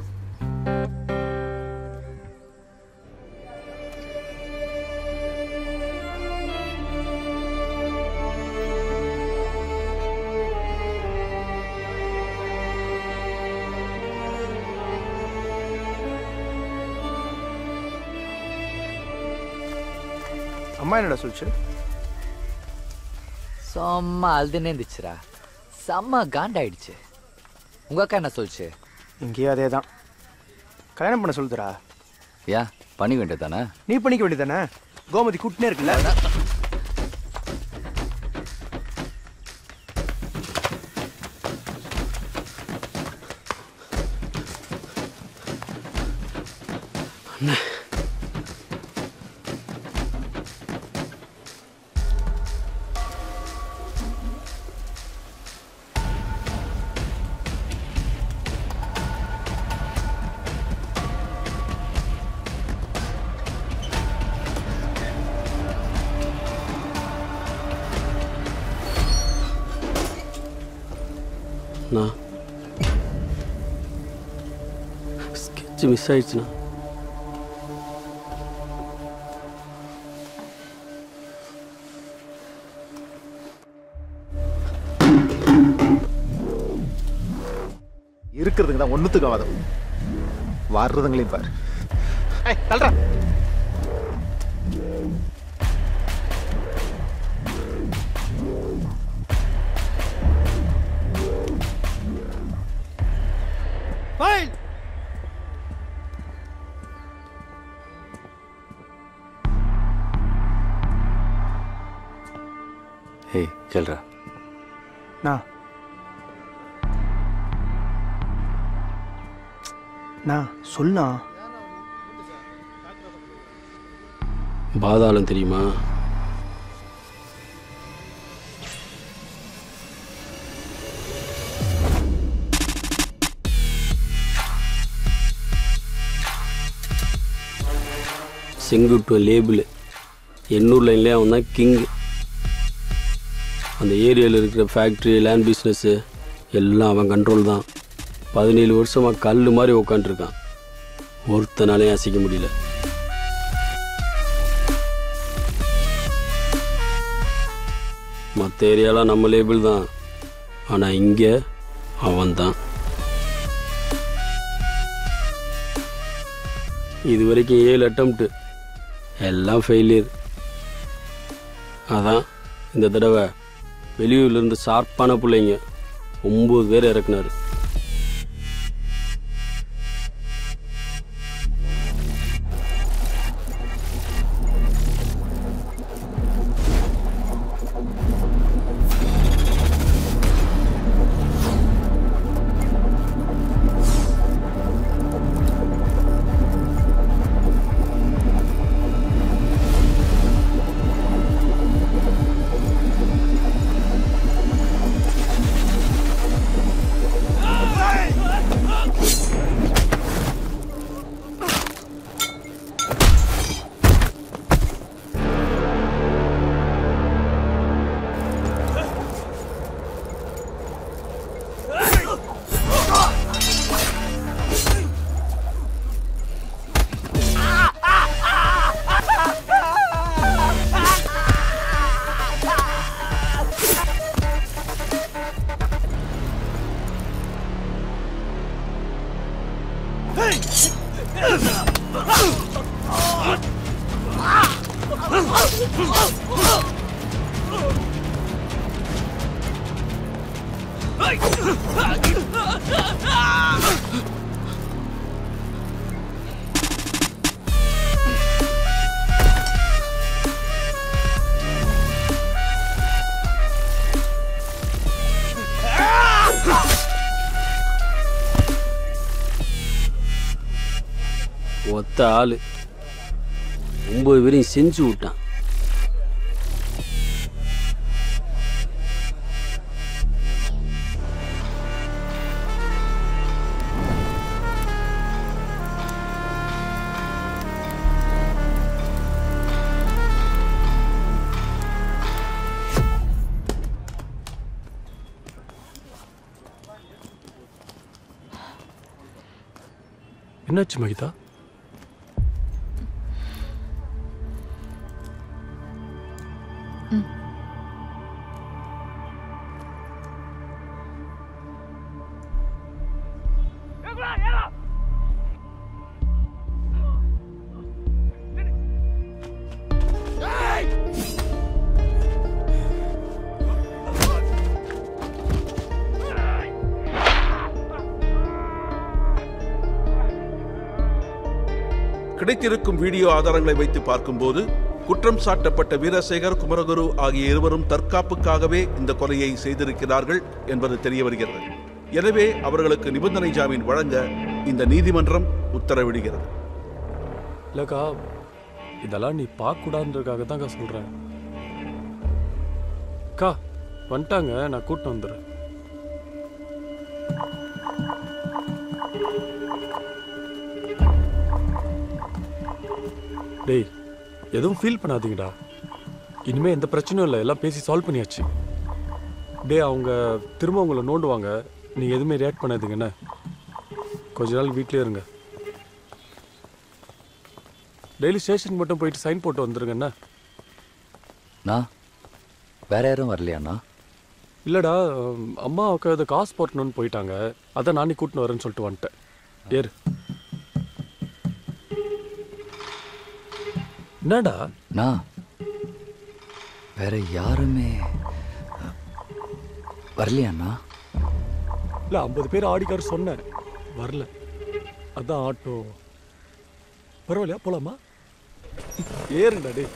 அம்மா என்னடா சொல்லிச்சு செம்ம அழுதுனே இருந்துச்சுடா செம்ம காண்டாயிடுச்சு உங்க அக்கா என்ன சொல்லுச்சு இங்கேயும் அதே தான் கல்யாணம் பண்ண சொல்லுதுடா ஏன் பண்ணிக்க வேண்டியதானே நீ பண்ணிக்க வேண்டியதானே கோமதி கூட்டினே இருக்குல்ல நான் ஸ்கெட்ச் மிஸ் ஆயிடுச்சுண்ணா இருக்கிறதுங்க தான் ஒன்றுத்துக்கு ஆகாதம் வர்றதுங்களையும் பாரு ஏய் தள்ளுறா ஃபைல் ஏய் சொல்றா நான் நான் சொல்லா பாதாளம் தெரியுமா செங்குட்டு லேபிள் எண்ணூர் லைன்லேயே அவன் தான் கிங் அந்த ஏரியாவில் இருக்கிற ஃபேக்ட்ரி லேண்ட் பிஸ்னஸ்ஸு எல்லாம் அவன் கண்ட்ரோல் தான் பதினேழு வருஷமாக கல் மாதிரி உட்காந்துருக்கான் ஒருத்தனாலையும் அசைக்க முடியல மற்ற ஏரியாலாம் நம்ம லேபிள் தான் ஆனால் இங்கே அவன் தான் இது வரைக்கும் ஏழு அட்டம்ப்ட்டு எல்லாம் ஃபெயிலியர் அதான் இந்த தடவை வெளியூர்லேருந்து ஷார்ப்பான பிள்ளைங்க ஒம்பது பேர் இறக்குனாரு ஒத்த ஆள் ஒம்பது பேரையும் செஞ்சு விட்டான் என்னாச்சு மகிதா கிடைத்திருக்கும் வீடியோ ஆதாரங்களை வைத்து பார்க்கும்போது குற்றம் சாட்டப்பட்ட வீரசேகர் குமரகுரு ஆகிய இருவரும் தற்காப்புக்காகவே இந்த கொலையை செய்திருக்கிறார்கள் என்பது தெரிய வருகிறது எனவே அவர்களுக்கு நிபந்தனை ஜாமீன் வழங்க இந்த நீதிமன்றம் உத்தரவிடுகிறது இல்லக்கா இதெல்லாம் நீ பார்க்கக்கூடாதுன்றதுக்காக தான்க்கா சொல்கிறேன் அக்கா வந்துட்டாங்க நான் கூட்டிட்டு வந்துடுறேன் டேய் எதுவும் ஃபீல் பண்ணாதீங்கடா இனிமே எந்த பிரச்சனையும் இல்லை எல்லாம் பேசி சால்வ் பண்ணியாச்சு டேய் அவங்க திரும்ப உங்களை நோண்டுவாங்க நீங்க எதுவுமே ரியாக்ட் பண்ணாதீங்கண்ணே கொஞ்ச நாள் வீட்லயே இருங்க டெய்லி ஸ்டேஷன் மட்டும் போயிட்டு சைன் போட்டு வந்துருங்கண்ணே நான் வேற யாரும் வரலையாண்ணா இல்லடா அம், அம்மாவுக்கு அது காசு போட்டணும்னு போயிட்டாங்க அதான் நானே கூட்டின்னு வரேன்னு சொல்லிட்டு வந்துட்டேன் ஏறு என்னடா நான் வேற யாருமே வரலையாண்ணா இல்ல ஐம்பது பேர் ஆடிக்கார் சொன்னேன் வரல அதான் ஆட்டோ பரவாயில்லையா போலாமா ஏறுடா டேய்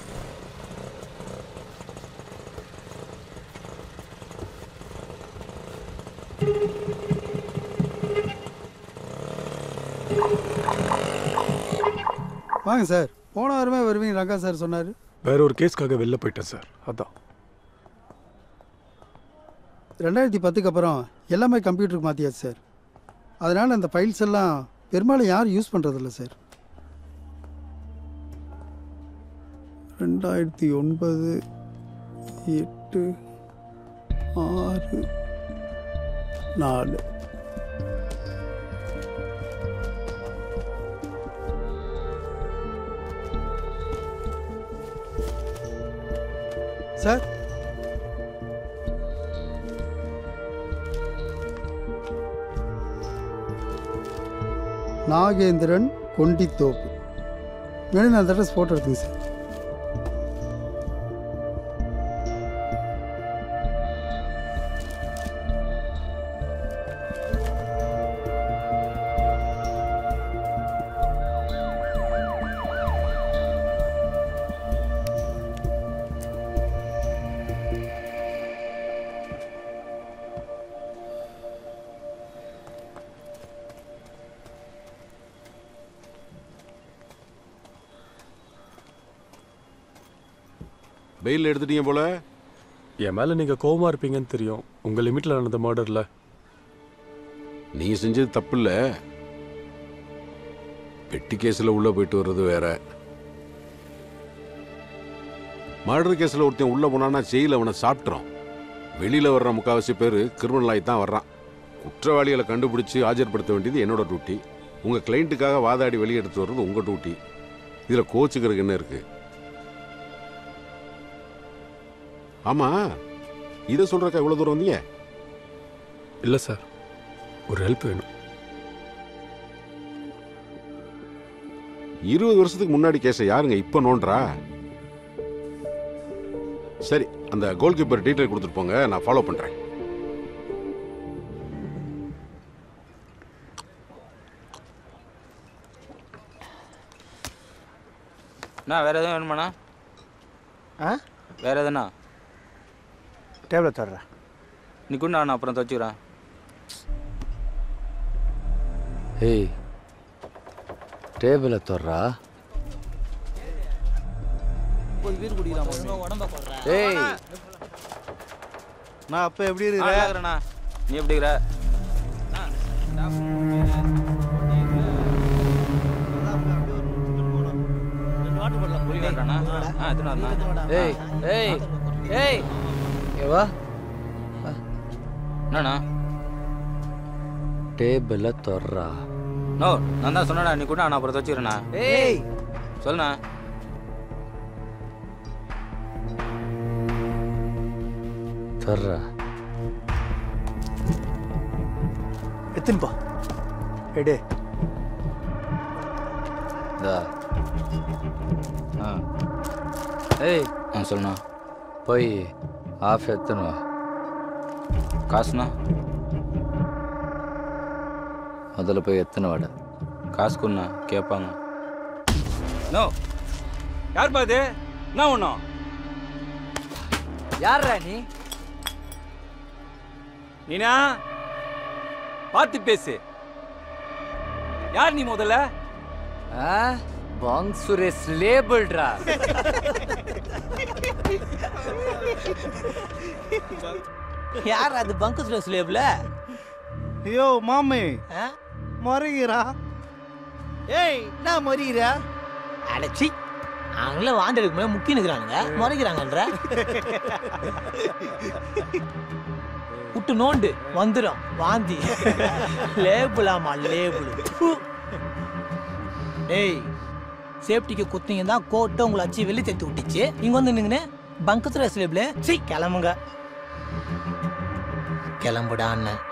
வாங்க சார் போன வாரமே வருவீங்க ரங்கா சார் சொன்னார் வேற ஒரு கேஸ்க்காக வெளில போயிட்டேன் சார் அதான் ரெண்டாயிரத்தி பத்துக்கு அப்புறம் எல்லாமே கம்ப்யூட்டருக்கு மாற்றியாச்சு சார் அதனால் அந்த ஃபைல்ஸ் எல்லாம் பெரும்பாலும் யாரும் யூஸ் பண்ணுறதில்ல சார் ரெண்டாயிரத்தி ஒன்பது எட்டு ஆறு நாலு சார் நாகேந்திரன் கொண்டித்தோப்பு மேடம் அந்த அட்ரஸ் ஃபோட்டோ எடுத்துங்க சார் பெயில் எடுத்துட்டீங்க போல என் மேல நீங்க கோவமா இருப்பீங்கன்னு தெரியும் உங்க லிமிட்ல நடந்த மர்டர்ல நீ செஞ்சது தப்பு இல்ல பெட்டி கேஸ்ல உள்ள போயிட்டு வர்றது வேற மர்டர் கேஸ்ல ஒருத்தன் உள்ள போனான்னா ஜெயில அவனை சாப்பிட்றோம் வெளியில வர்ற முக்காவாசி பேர் கிரிமினல் ஆகி தான் வர்றான் குற்றவாளிகளை கண்டுபிடிச்சு ஆஜர்படுத்த வேண்டியது என்னோட டியூட்டி உங்க கிளைண்ட்டுக்காக வாதாடி வெளியே எடுத்து வர்றது உங்க டியூட்டி இதுல கோச்சுக்கிறதுக்கு என்ன இருக்கு ஆமா இதை சொல்றக்கா இவ்வளவு தூரம் வந்தீங்க இல்ல சார் ஒரு ஹெல்ப் வேணும் இருபது வருஷத்துக்கு முன்னாடி கேஸை யாருங்க இப்ப நோன்றா சரி அந்த கோல் கீப்பர் டீட்டெயில் கொடுத்துட்டு போங்க நான் ஃபாலோ பண்றேன் அண்ணா வேற எதுவும் வேணுமாண்ணா ஆ வேற எதுனா டேபிளை தர்றேன் நீ கொண்டு நான் அப்புறம் துவச்சிக்கிறேன் ஏய் டேபிளை தொடுறா முப்பது பேர் குடிக்கலாம் உடம்ப போடுறேன் ஏய் நான் அப்ப எப்படி ஆ, நல்லா இருக்கிறேண்ணா நீ எப்படி இருக்கிற புரியலண்ணா ஆ எத்தனை வரண்ணா ஏய் ஏய் ஏய் இங்க வா என்னண்ணா டேபிளை தொடுறா நோ நான் தான் சொன்னேண்ணா நீ கூட நான் அப்புறம் துவச்சிக்கிறேண்ணா ஏய் சொல்லுண்ணா தொடுறா எத்தின்பா எடு இந்தா ஆ ஏய் ஆ சொல்லுண்ணா போய் ஆஃப் எத்தனை வா காசுண்ணா அதில் போய் எத்தனை வாடை காசு கொடுண்ணா கேட்பாங்க நோ யார் பாது என்ன ஒன்றும் யார்ரா நீ நீனா பார்த்து பேசு யார் நீ முதல்ல ஆ பாங் சுரேஷ் லேபிள்ரா யார் அது பங்கு சுரேஷ் லேபிள் ஐயோ மாமே மறைகிறா ஏய் என்ன மறிகிற அடச்சி அவங்கள வாண்ட எடுக்க முடியாது முக்கி நிற்கிறானுங்க முறைக்கிறாங்கன்ற புட்டு நோண்டு வந்துடும் வாந்தி லேபிளாமா லேபிள் டேய் சேஃப்டிக்கு குத்திங்க தான் கோட்டை உங்களை அச்சு வெளியே தேத்து விட்டுச்சு இங்க வந்து நின்னுங்கன்னு பங்கத்துல லேபிள் சீ கிளம்புங்க கிளம்புடா அண்ணன்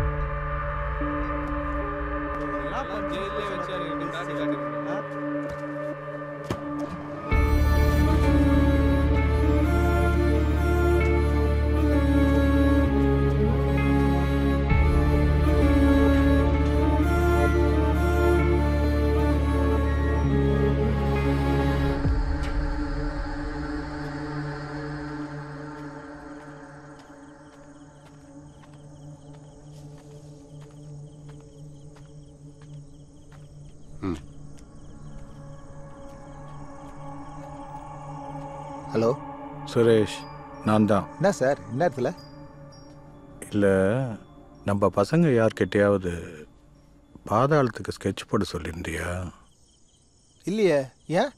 ஹலோ சுரேஷ் நான் தான் என்ன சார் இந்நேரத்தில் இல்லை நம்ம பசங்க யார்கிட்டயாவது பாதாளத்துக்கு ஸ்கெட்ச் போட சொல்லியிருந்தியா இல்லையே ஏன்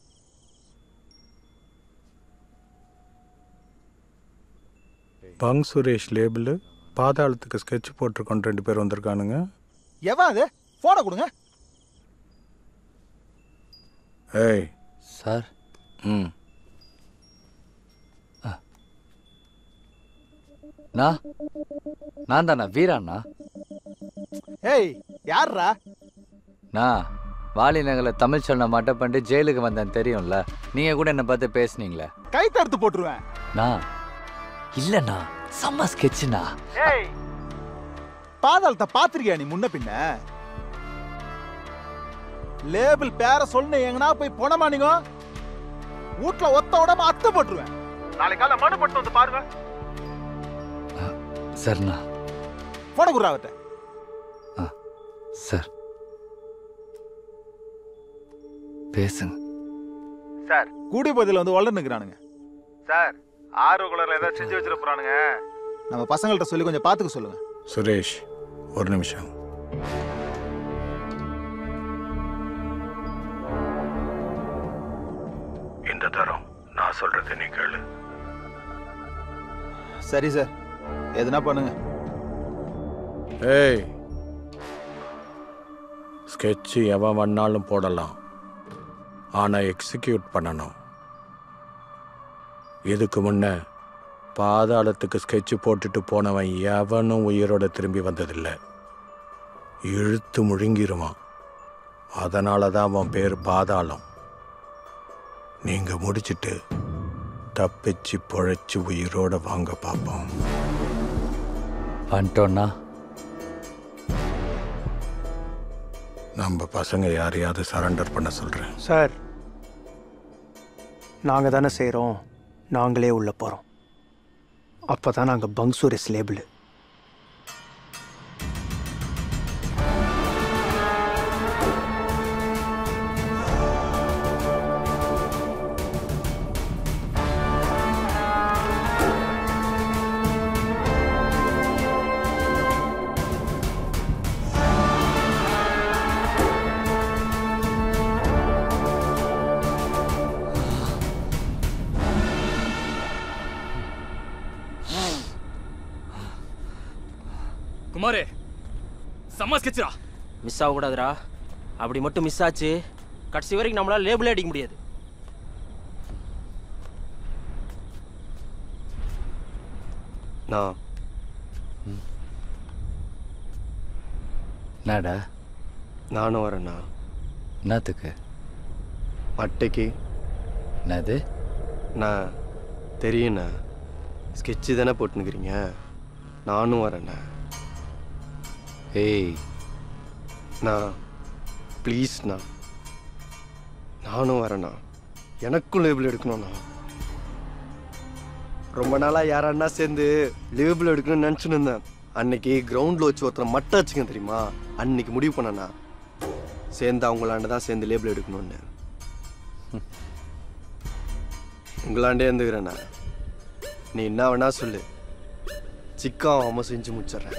பங் சுரேஷ் லேபிள் பாதாளத்துக்கு ஸ்கெட்ச் போட்டிருக்கோம் ரெண்டு பேர் வந்திருக்கானுங்க எவன் அது ஃபோனை கொடுங்க ஏய் சார் ம் நான் நான் தானே வீராண்ணா ஏய் யார்ரா நான் வாலி நகரில் தமிழ் சொன்ன மட்டும் பண்ணிட்டு ஜெயிலுக்கு வந்தேன் தெரியும்ல நீங்கள் கூட என்னை பார்த்து பேசுனீங்களே கை தடுத்து போட்டுருவேன் நான் இல்லைண்ணா செம்ம ஸ்கெட்சுண்ணா ஏய் பாதாளத்தை பாத்திருக்கியா நீ முன்ன பின்ன லேபிள் பேர சொன்ன எங்கனா போய் போனமா நீங்க வீட்ல ஒத்த உடம்பு அத்தை போட்டுருவேன் நாளைக்கு காலை மனு போட்டு வந்து பாருங்க சரிண்ணா போன குடுறா அவர்கிட்ட சார் பேசுங்க சார் கூடி பதில வந்து வளர்ந்து நிக்கிறானுங்க சார் ஆர்வ குளர்ல ஏதாவது செஞ்சு வச்சிட போறானுங்க நம்ம பசங்கள்ட்ட சொல்லி கொஞ்சம் பாத்துக்க சொல்லுங்க சுரேஷ் ஒரு நிமிஷம் இந்த தரம் நான் சொல்றது நீ கேளு சரி சார் எதுனா பண்ணுங்க ஏய் ஸ்கெட்சு எவன் வேணாலும் போடலாம் ஆனால் எக்ஸிக்யூட் பண்ணணும் இதுக்கு முன்ன பாதாளத்துக்கு ஸ்கெட்சு போட்டுட்டு போனவன் எவனும் உயிரோட திரும்பி வந்ததில்லை இழுத்து முழுங்கிருவான் அதனால தான் அவன் பேர் பாதாளம் நீங்கள் முடிச்சிட்டு தப்பிச்சு பொழைச்சு உயிரோட வாங்க பார்ப்போம் வந்துட்டோண்ணா நம்ம பசங்க யாரையாவது சரண்டர் பண்ண சொல்கிறேன் சார் நாங்கள் தானே செய்கிறோம் நாங்களே உள்ளே போகிறோம் அப்போ தான் நாங்கள் பங்சூரிஸ் லேபிள் குமாரே செம்ம ஸ்கெட்சா மிஸ் ஆகக்கூடாதுடா அப்படி மட்டும் மிஸ் ஆச்சு கடைசி வரைக்கும் நம்மளால லேபிளே அடிக்க முடியாது நான் என்னடா நானும் வரேண்ணா என்னத்துக்கு அட்டைக்கு என்னது நான் தெரியுண்ணா ஸ்கெட்சு தானே போட்டுனுக்கிறீங்க நானும் வரேண்ணா ஏய் நான் ப்ளீஸ்ண்ணா நானும் வரேண்ணா எனக்கும் லேபிள் எடுக்கணும்ண்ணா ரொம்ப நாளாக யாராண்ணா சேர்ந்து லேபிள் எடுக்கணும்னு நினச்சின்னு இருந்தேன் அன்னைக்கு கிரவுண்டில் வச்சு ஒருத்தரை மட்டை வச்சுக்கேன் தெரியுமா அன்னைக்கு முடிவு பண்ணண்ணா சேர்ந்து அவங்களாண்ட தான் சேர்ந்து லேபிள் எடுக்கணும்னு உங்களாண்டே இருந்துக்கிறேண்ணா நீ என்ன வேணா சொல்லு சிக்கா அவன் செஞ்சு முடிச்சிடுறேன்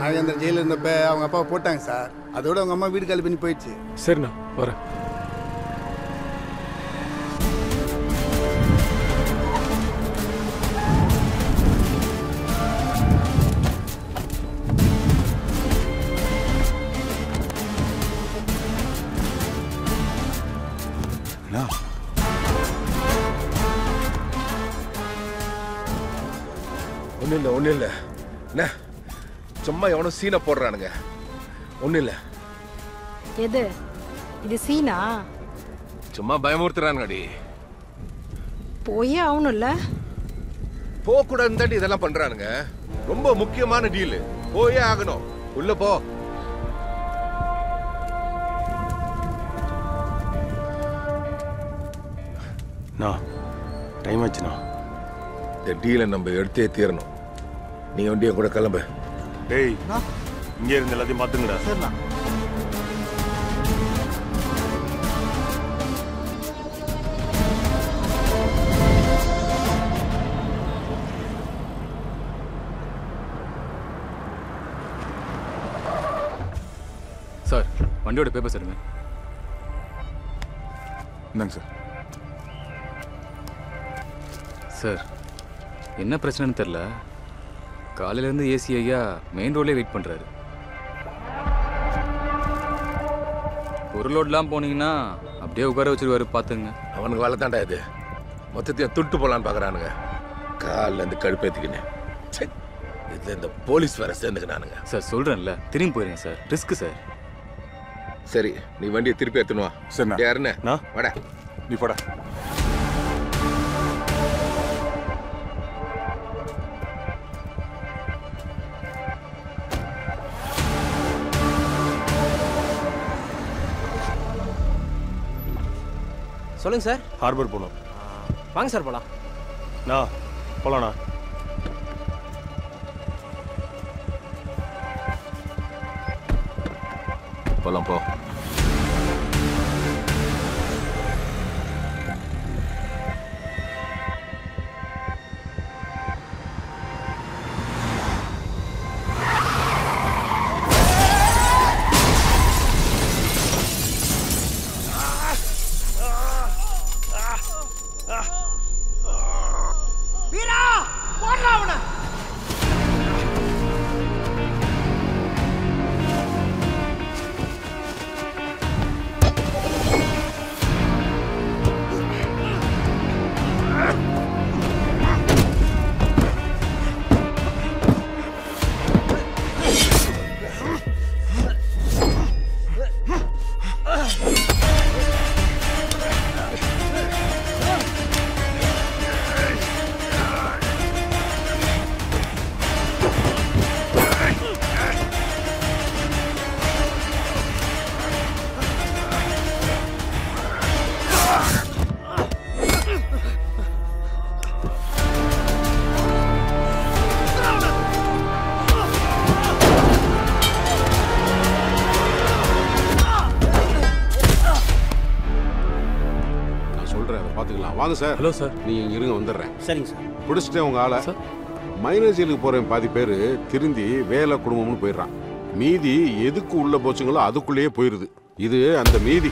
நாகேந்திரன் ஜெயிலில் இருந்தப்ப அவங்க அப்பாவை போட்டாங்க சார் அதோட அவங்க அம்மா வீடு காலி பண்ணி போயிடுச்சு சரிண்ணா வரேன் ஒன்றும் இல்லை ஒன்றும் இல்லை என்ன சும்மா எவனோ சீனை போடுறானுங்க ஒன்றும் இல்லை எது இது சீனா சும்மா பயமுறுத்துறானுங்கடி போயே ஆகணும்ல போகக்கூடாதுன்னு தாண்டி இதெல்லாம் பண்றானுங்க ரொம்ப முக்கியமான டீல் போயே ஆகணும் உள்ள போ நான் டைம் ஆச்சுண்ணா இந்த டீலை நம்ம எடுத்தே தீரணும் நீ வண்டியை கூட கிளம்பு டேய் இங்கே இருந்து எல்லாத்தையும் பார்த்துங்கடா சரிண்ணா சார் வண்டியோட பேப்பர்ஸ் எடுங்க இந்தாங்க சார் சார் என்ன பிரச்சனைன்னு தெரில காலையிலேருந்து ஏசி ஐயா மெயின் ரோட்லேயே வெயிட் பண்ணுறாரு ஒரு லோட்லாம் போனீங்கன்னா அப்படியே உட்கார வச்சிருவாரு பார்த்துங்க அவனுக்கு வேலை தாண்டா இது மொத்தத்தையும் துட்டு போலான்னு பார்க்கறானுங்க காலில் இருந்து கடுப்பேத்திக்கினேன் ச்சே, இதுல இந்த போலீஸ் வேற சேர்ந்துக்கிறானுங்க சார் சொல்கிறேன்ல திரும்பி போயிருங்க சார் ரிஸ்க் சார் சரி நீ வண்டியை திருப்பி எடுத்துன்னு வா சரிண்ணா. யாருன்னு வாடா நீ போடா சொல்லுங்க சார் ஹார்பர் போகணும் வாங்க சார் போலாம் நான் போலாண்ணா போலாம் போ வீரா போடுறா அவனை நான் சொல்றேன் அதை பார்த்துக்கலாம் வாங்க சார் ஹலோ சார் நீங்க இங்க இருங்க வந்துடுறேன் சரிங்க சார் பிடிச்சிட்டேன் உங்க ஆளை மைனர் ஜெயிலுக்கு போறேன் பாதி பேர் திருந்தி வேலை குடும்பம்னு போயிடுறான் மீதி எதுக்கு உள்ள போச்சுங்களோ அதுக்குள்ளேயே போயிருது இது அந்த மீதி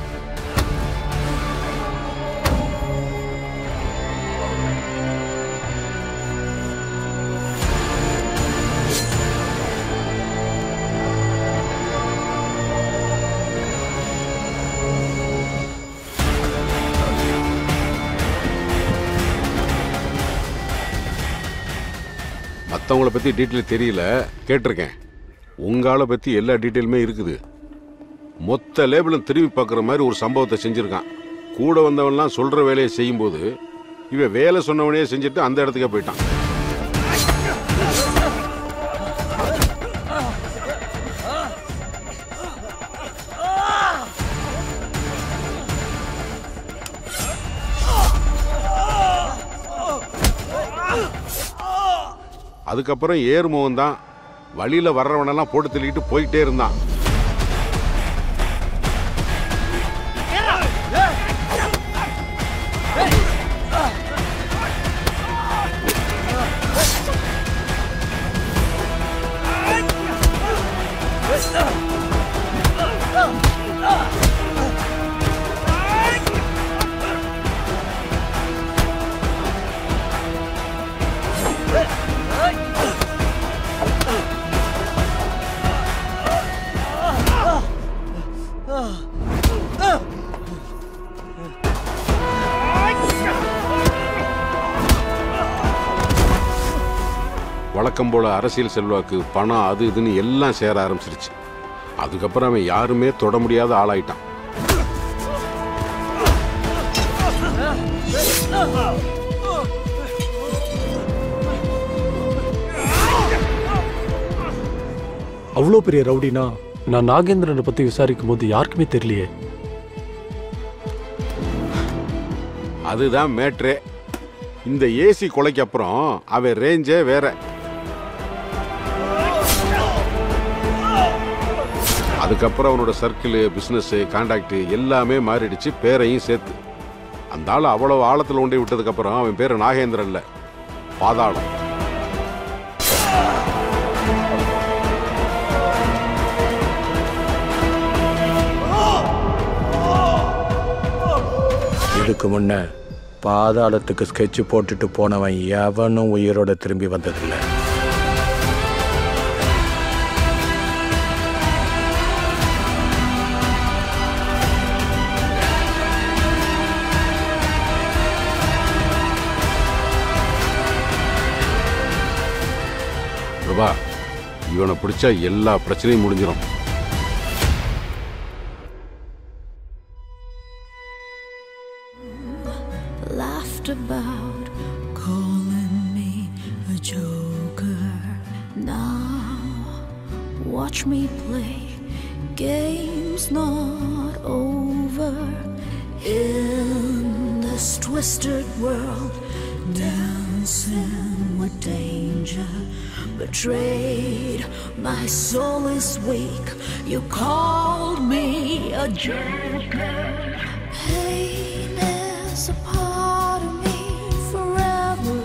மற்றவங்கள பற்றி டீட்டெயில் தெரியல கேட்டிருக்கேன் உங்க ஆளை பற்றி எல்லா டீட்டெயிலுமே இருக்குது மொத்த லேபிளும் திரும்பி பார்க்குற மாதிரி ஒரு சம்பவத்தை செஞ்சுருக்கான் கூட வந்தவன்லாம் சொல்கிற வேலையை செய்யும்போது இவன் வேலை சொன்னவனே செஞ்சுட்டு அந்த இடத்துக்கே போயிட்டான் அதுக்கப்புறம் ஏறுமுகம் தான் வழியில் வர்றவனெல்லாம் போட்டு தள்ளிக்கிட்டு போயிட்டே இருந்தான் ஏய் வழக்கம் போல அரசியல் செல்வாக்கு பணம் அது இதுன்னு எல்லாம் சேர ஆரம்பிச்சிருச்சு அதுக்கப்புறம் அவன் யாருமே தொட முடியாத ஆளாயிட்டான் அவ்வளோ பெரிய ரவுடினா நான் நாகேந்திரனை பற்றி விசாரிக்கும் போது யாருக்குமே தெரியலையே அதுதான் மேட்ரே இந்த ஏசி கொலைக்கு அப்புறம் அவன் ரேஞ்சே வேற அதுக்கப்புறம் அவனோட சர்க்கிள் பிஸ்னஸ் கான்டாக்ட் எல்லாமே மாறிடுச்சு பேரையும் சேர்த்து அந்த ஆள் அவ்வளவு ஆழத்தில் கொண்டு விட்டதுக்கப்புறம் அவன் பேர் நாகேந்திரன் இல்ல பாதாளம் இதுக்கு முன்ன பாதாளத்துக்கு ஸ்கெட்ச் போட்டுட்டு போனவன் எவனும் உயிரோட திரும்பி வந்ததில்லை பிரபா இவனை பிடிச்சா எல்லா பிரச்சனையும் முடிஞ்சிடும் laughed about calling me a joker. Now, watch me play games not over in this twisted world, dancing with danger. Betrayed, my soul is weak. You called me a joker. Pain is a part of me forever.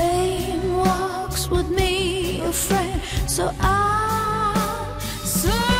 Pain walks with me, a friend. So I surrender.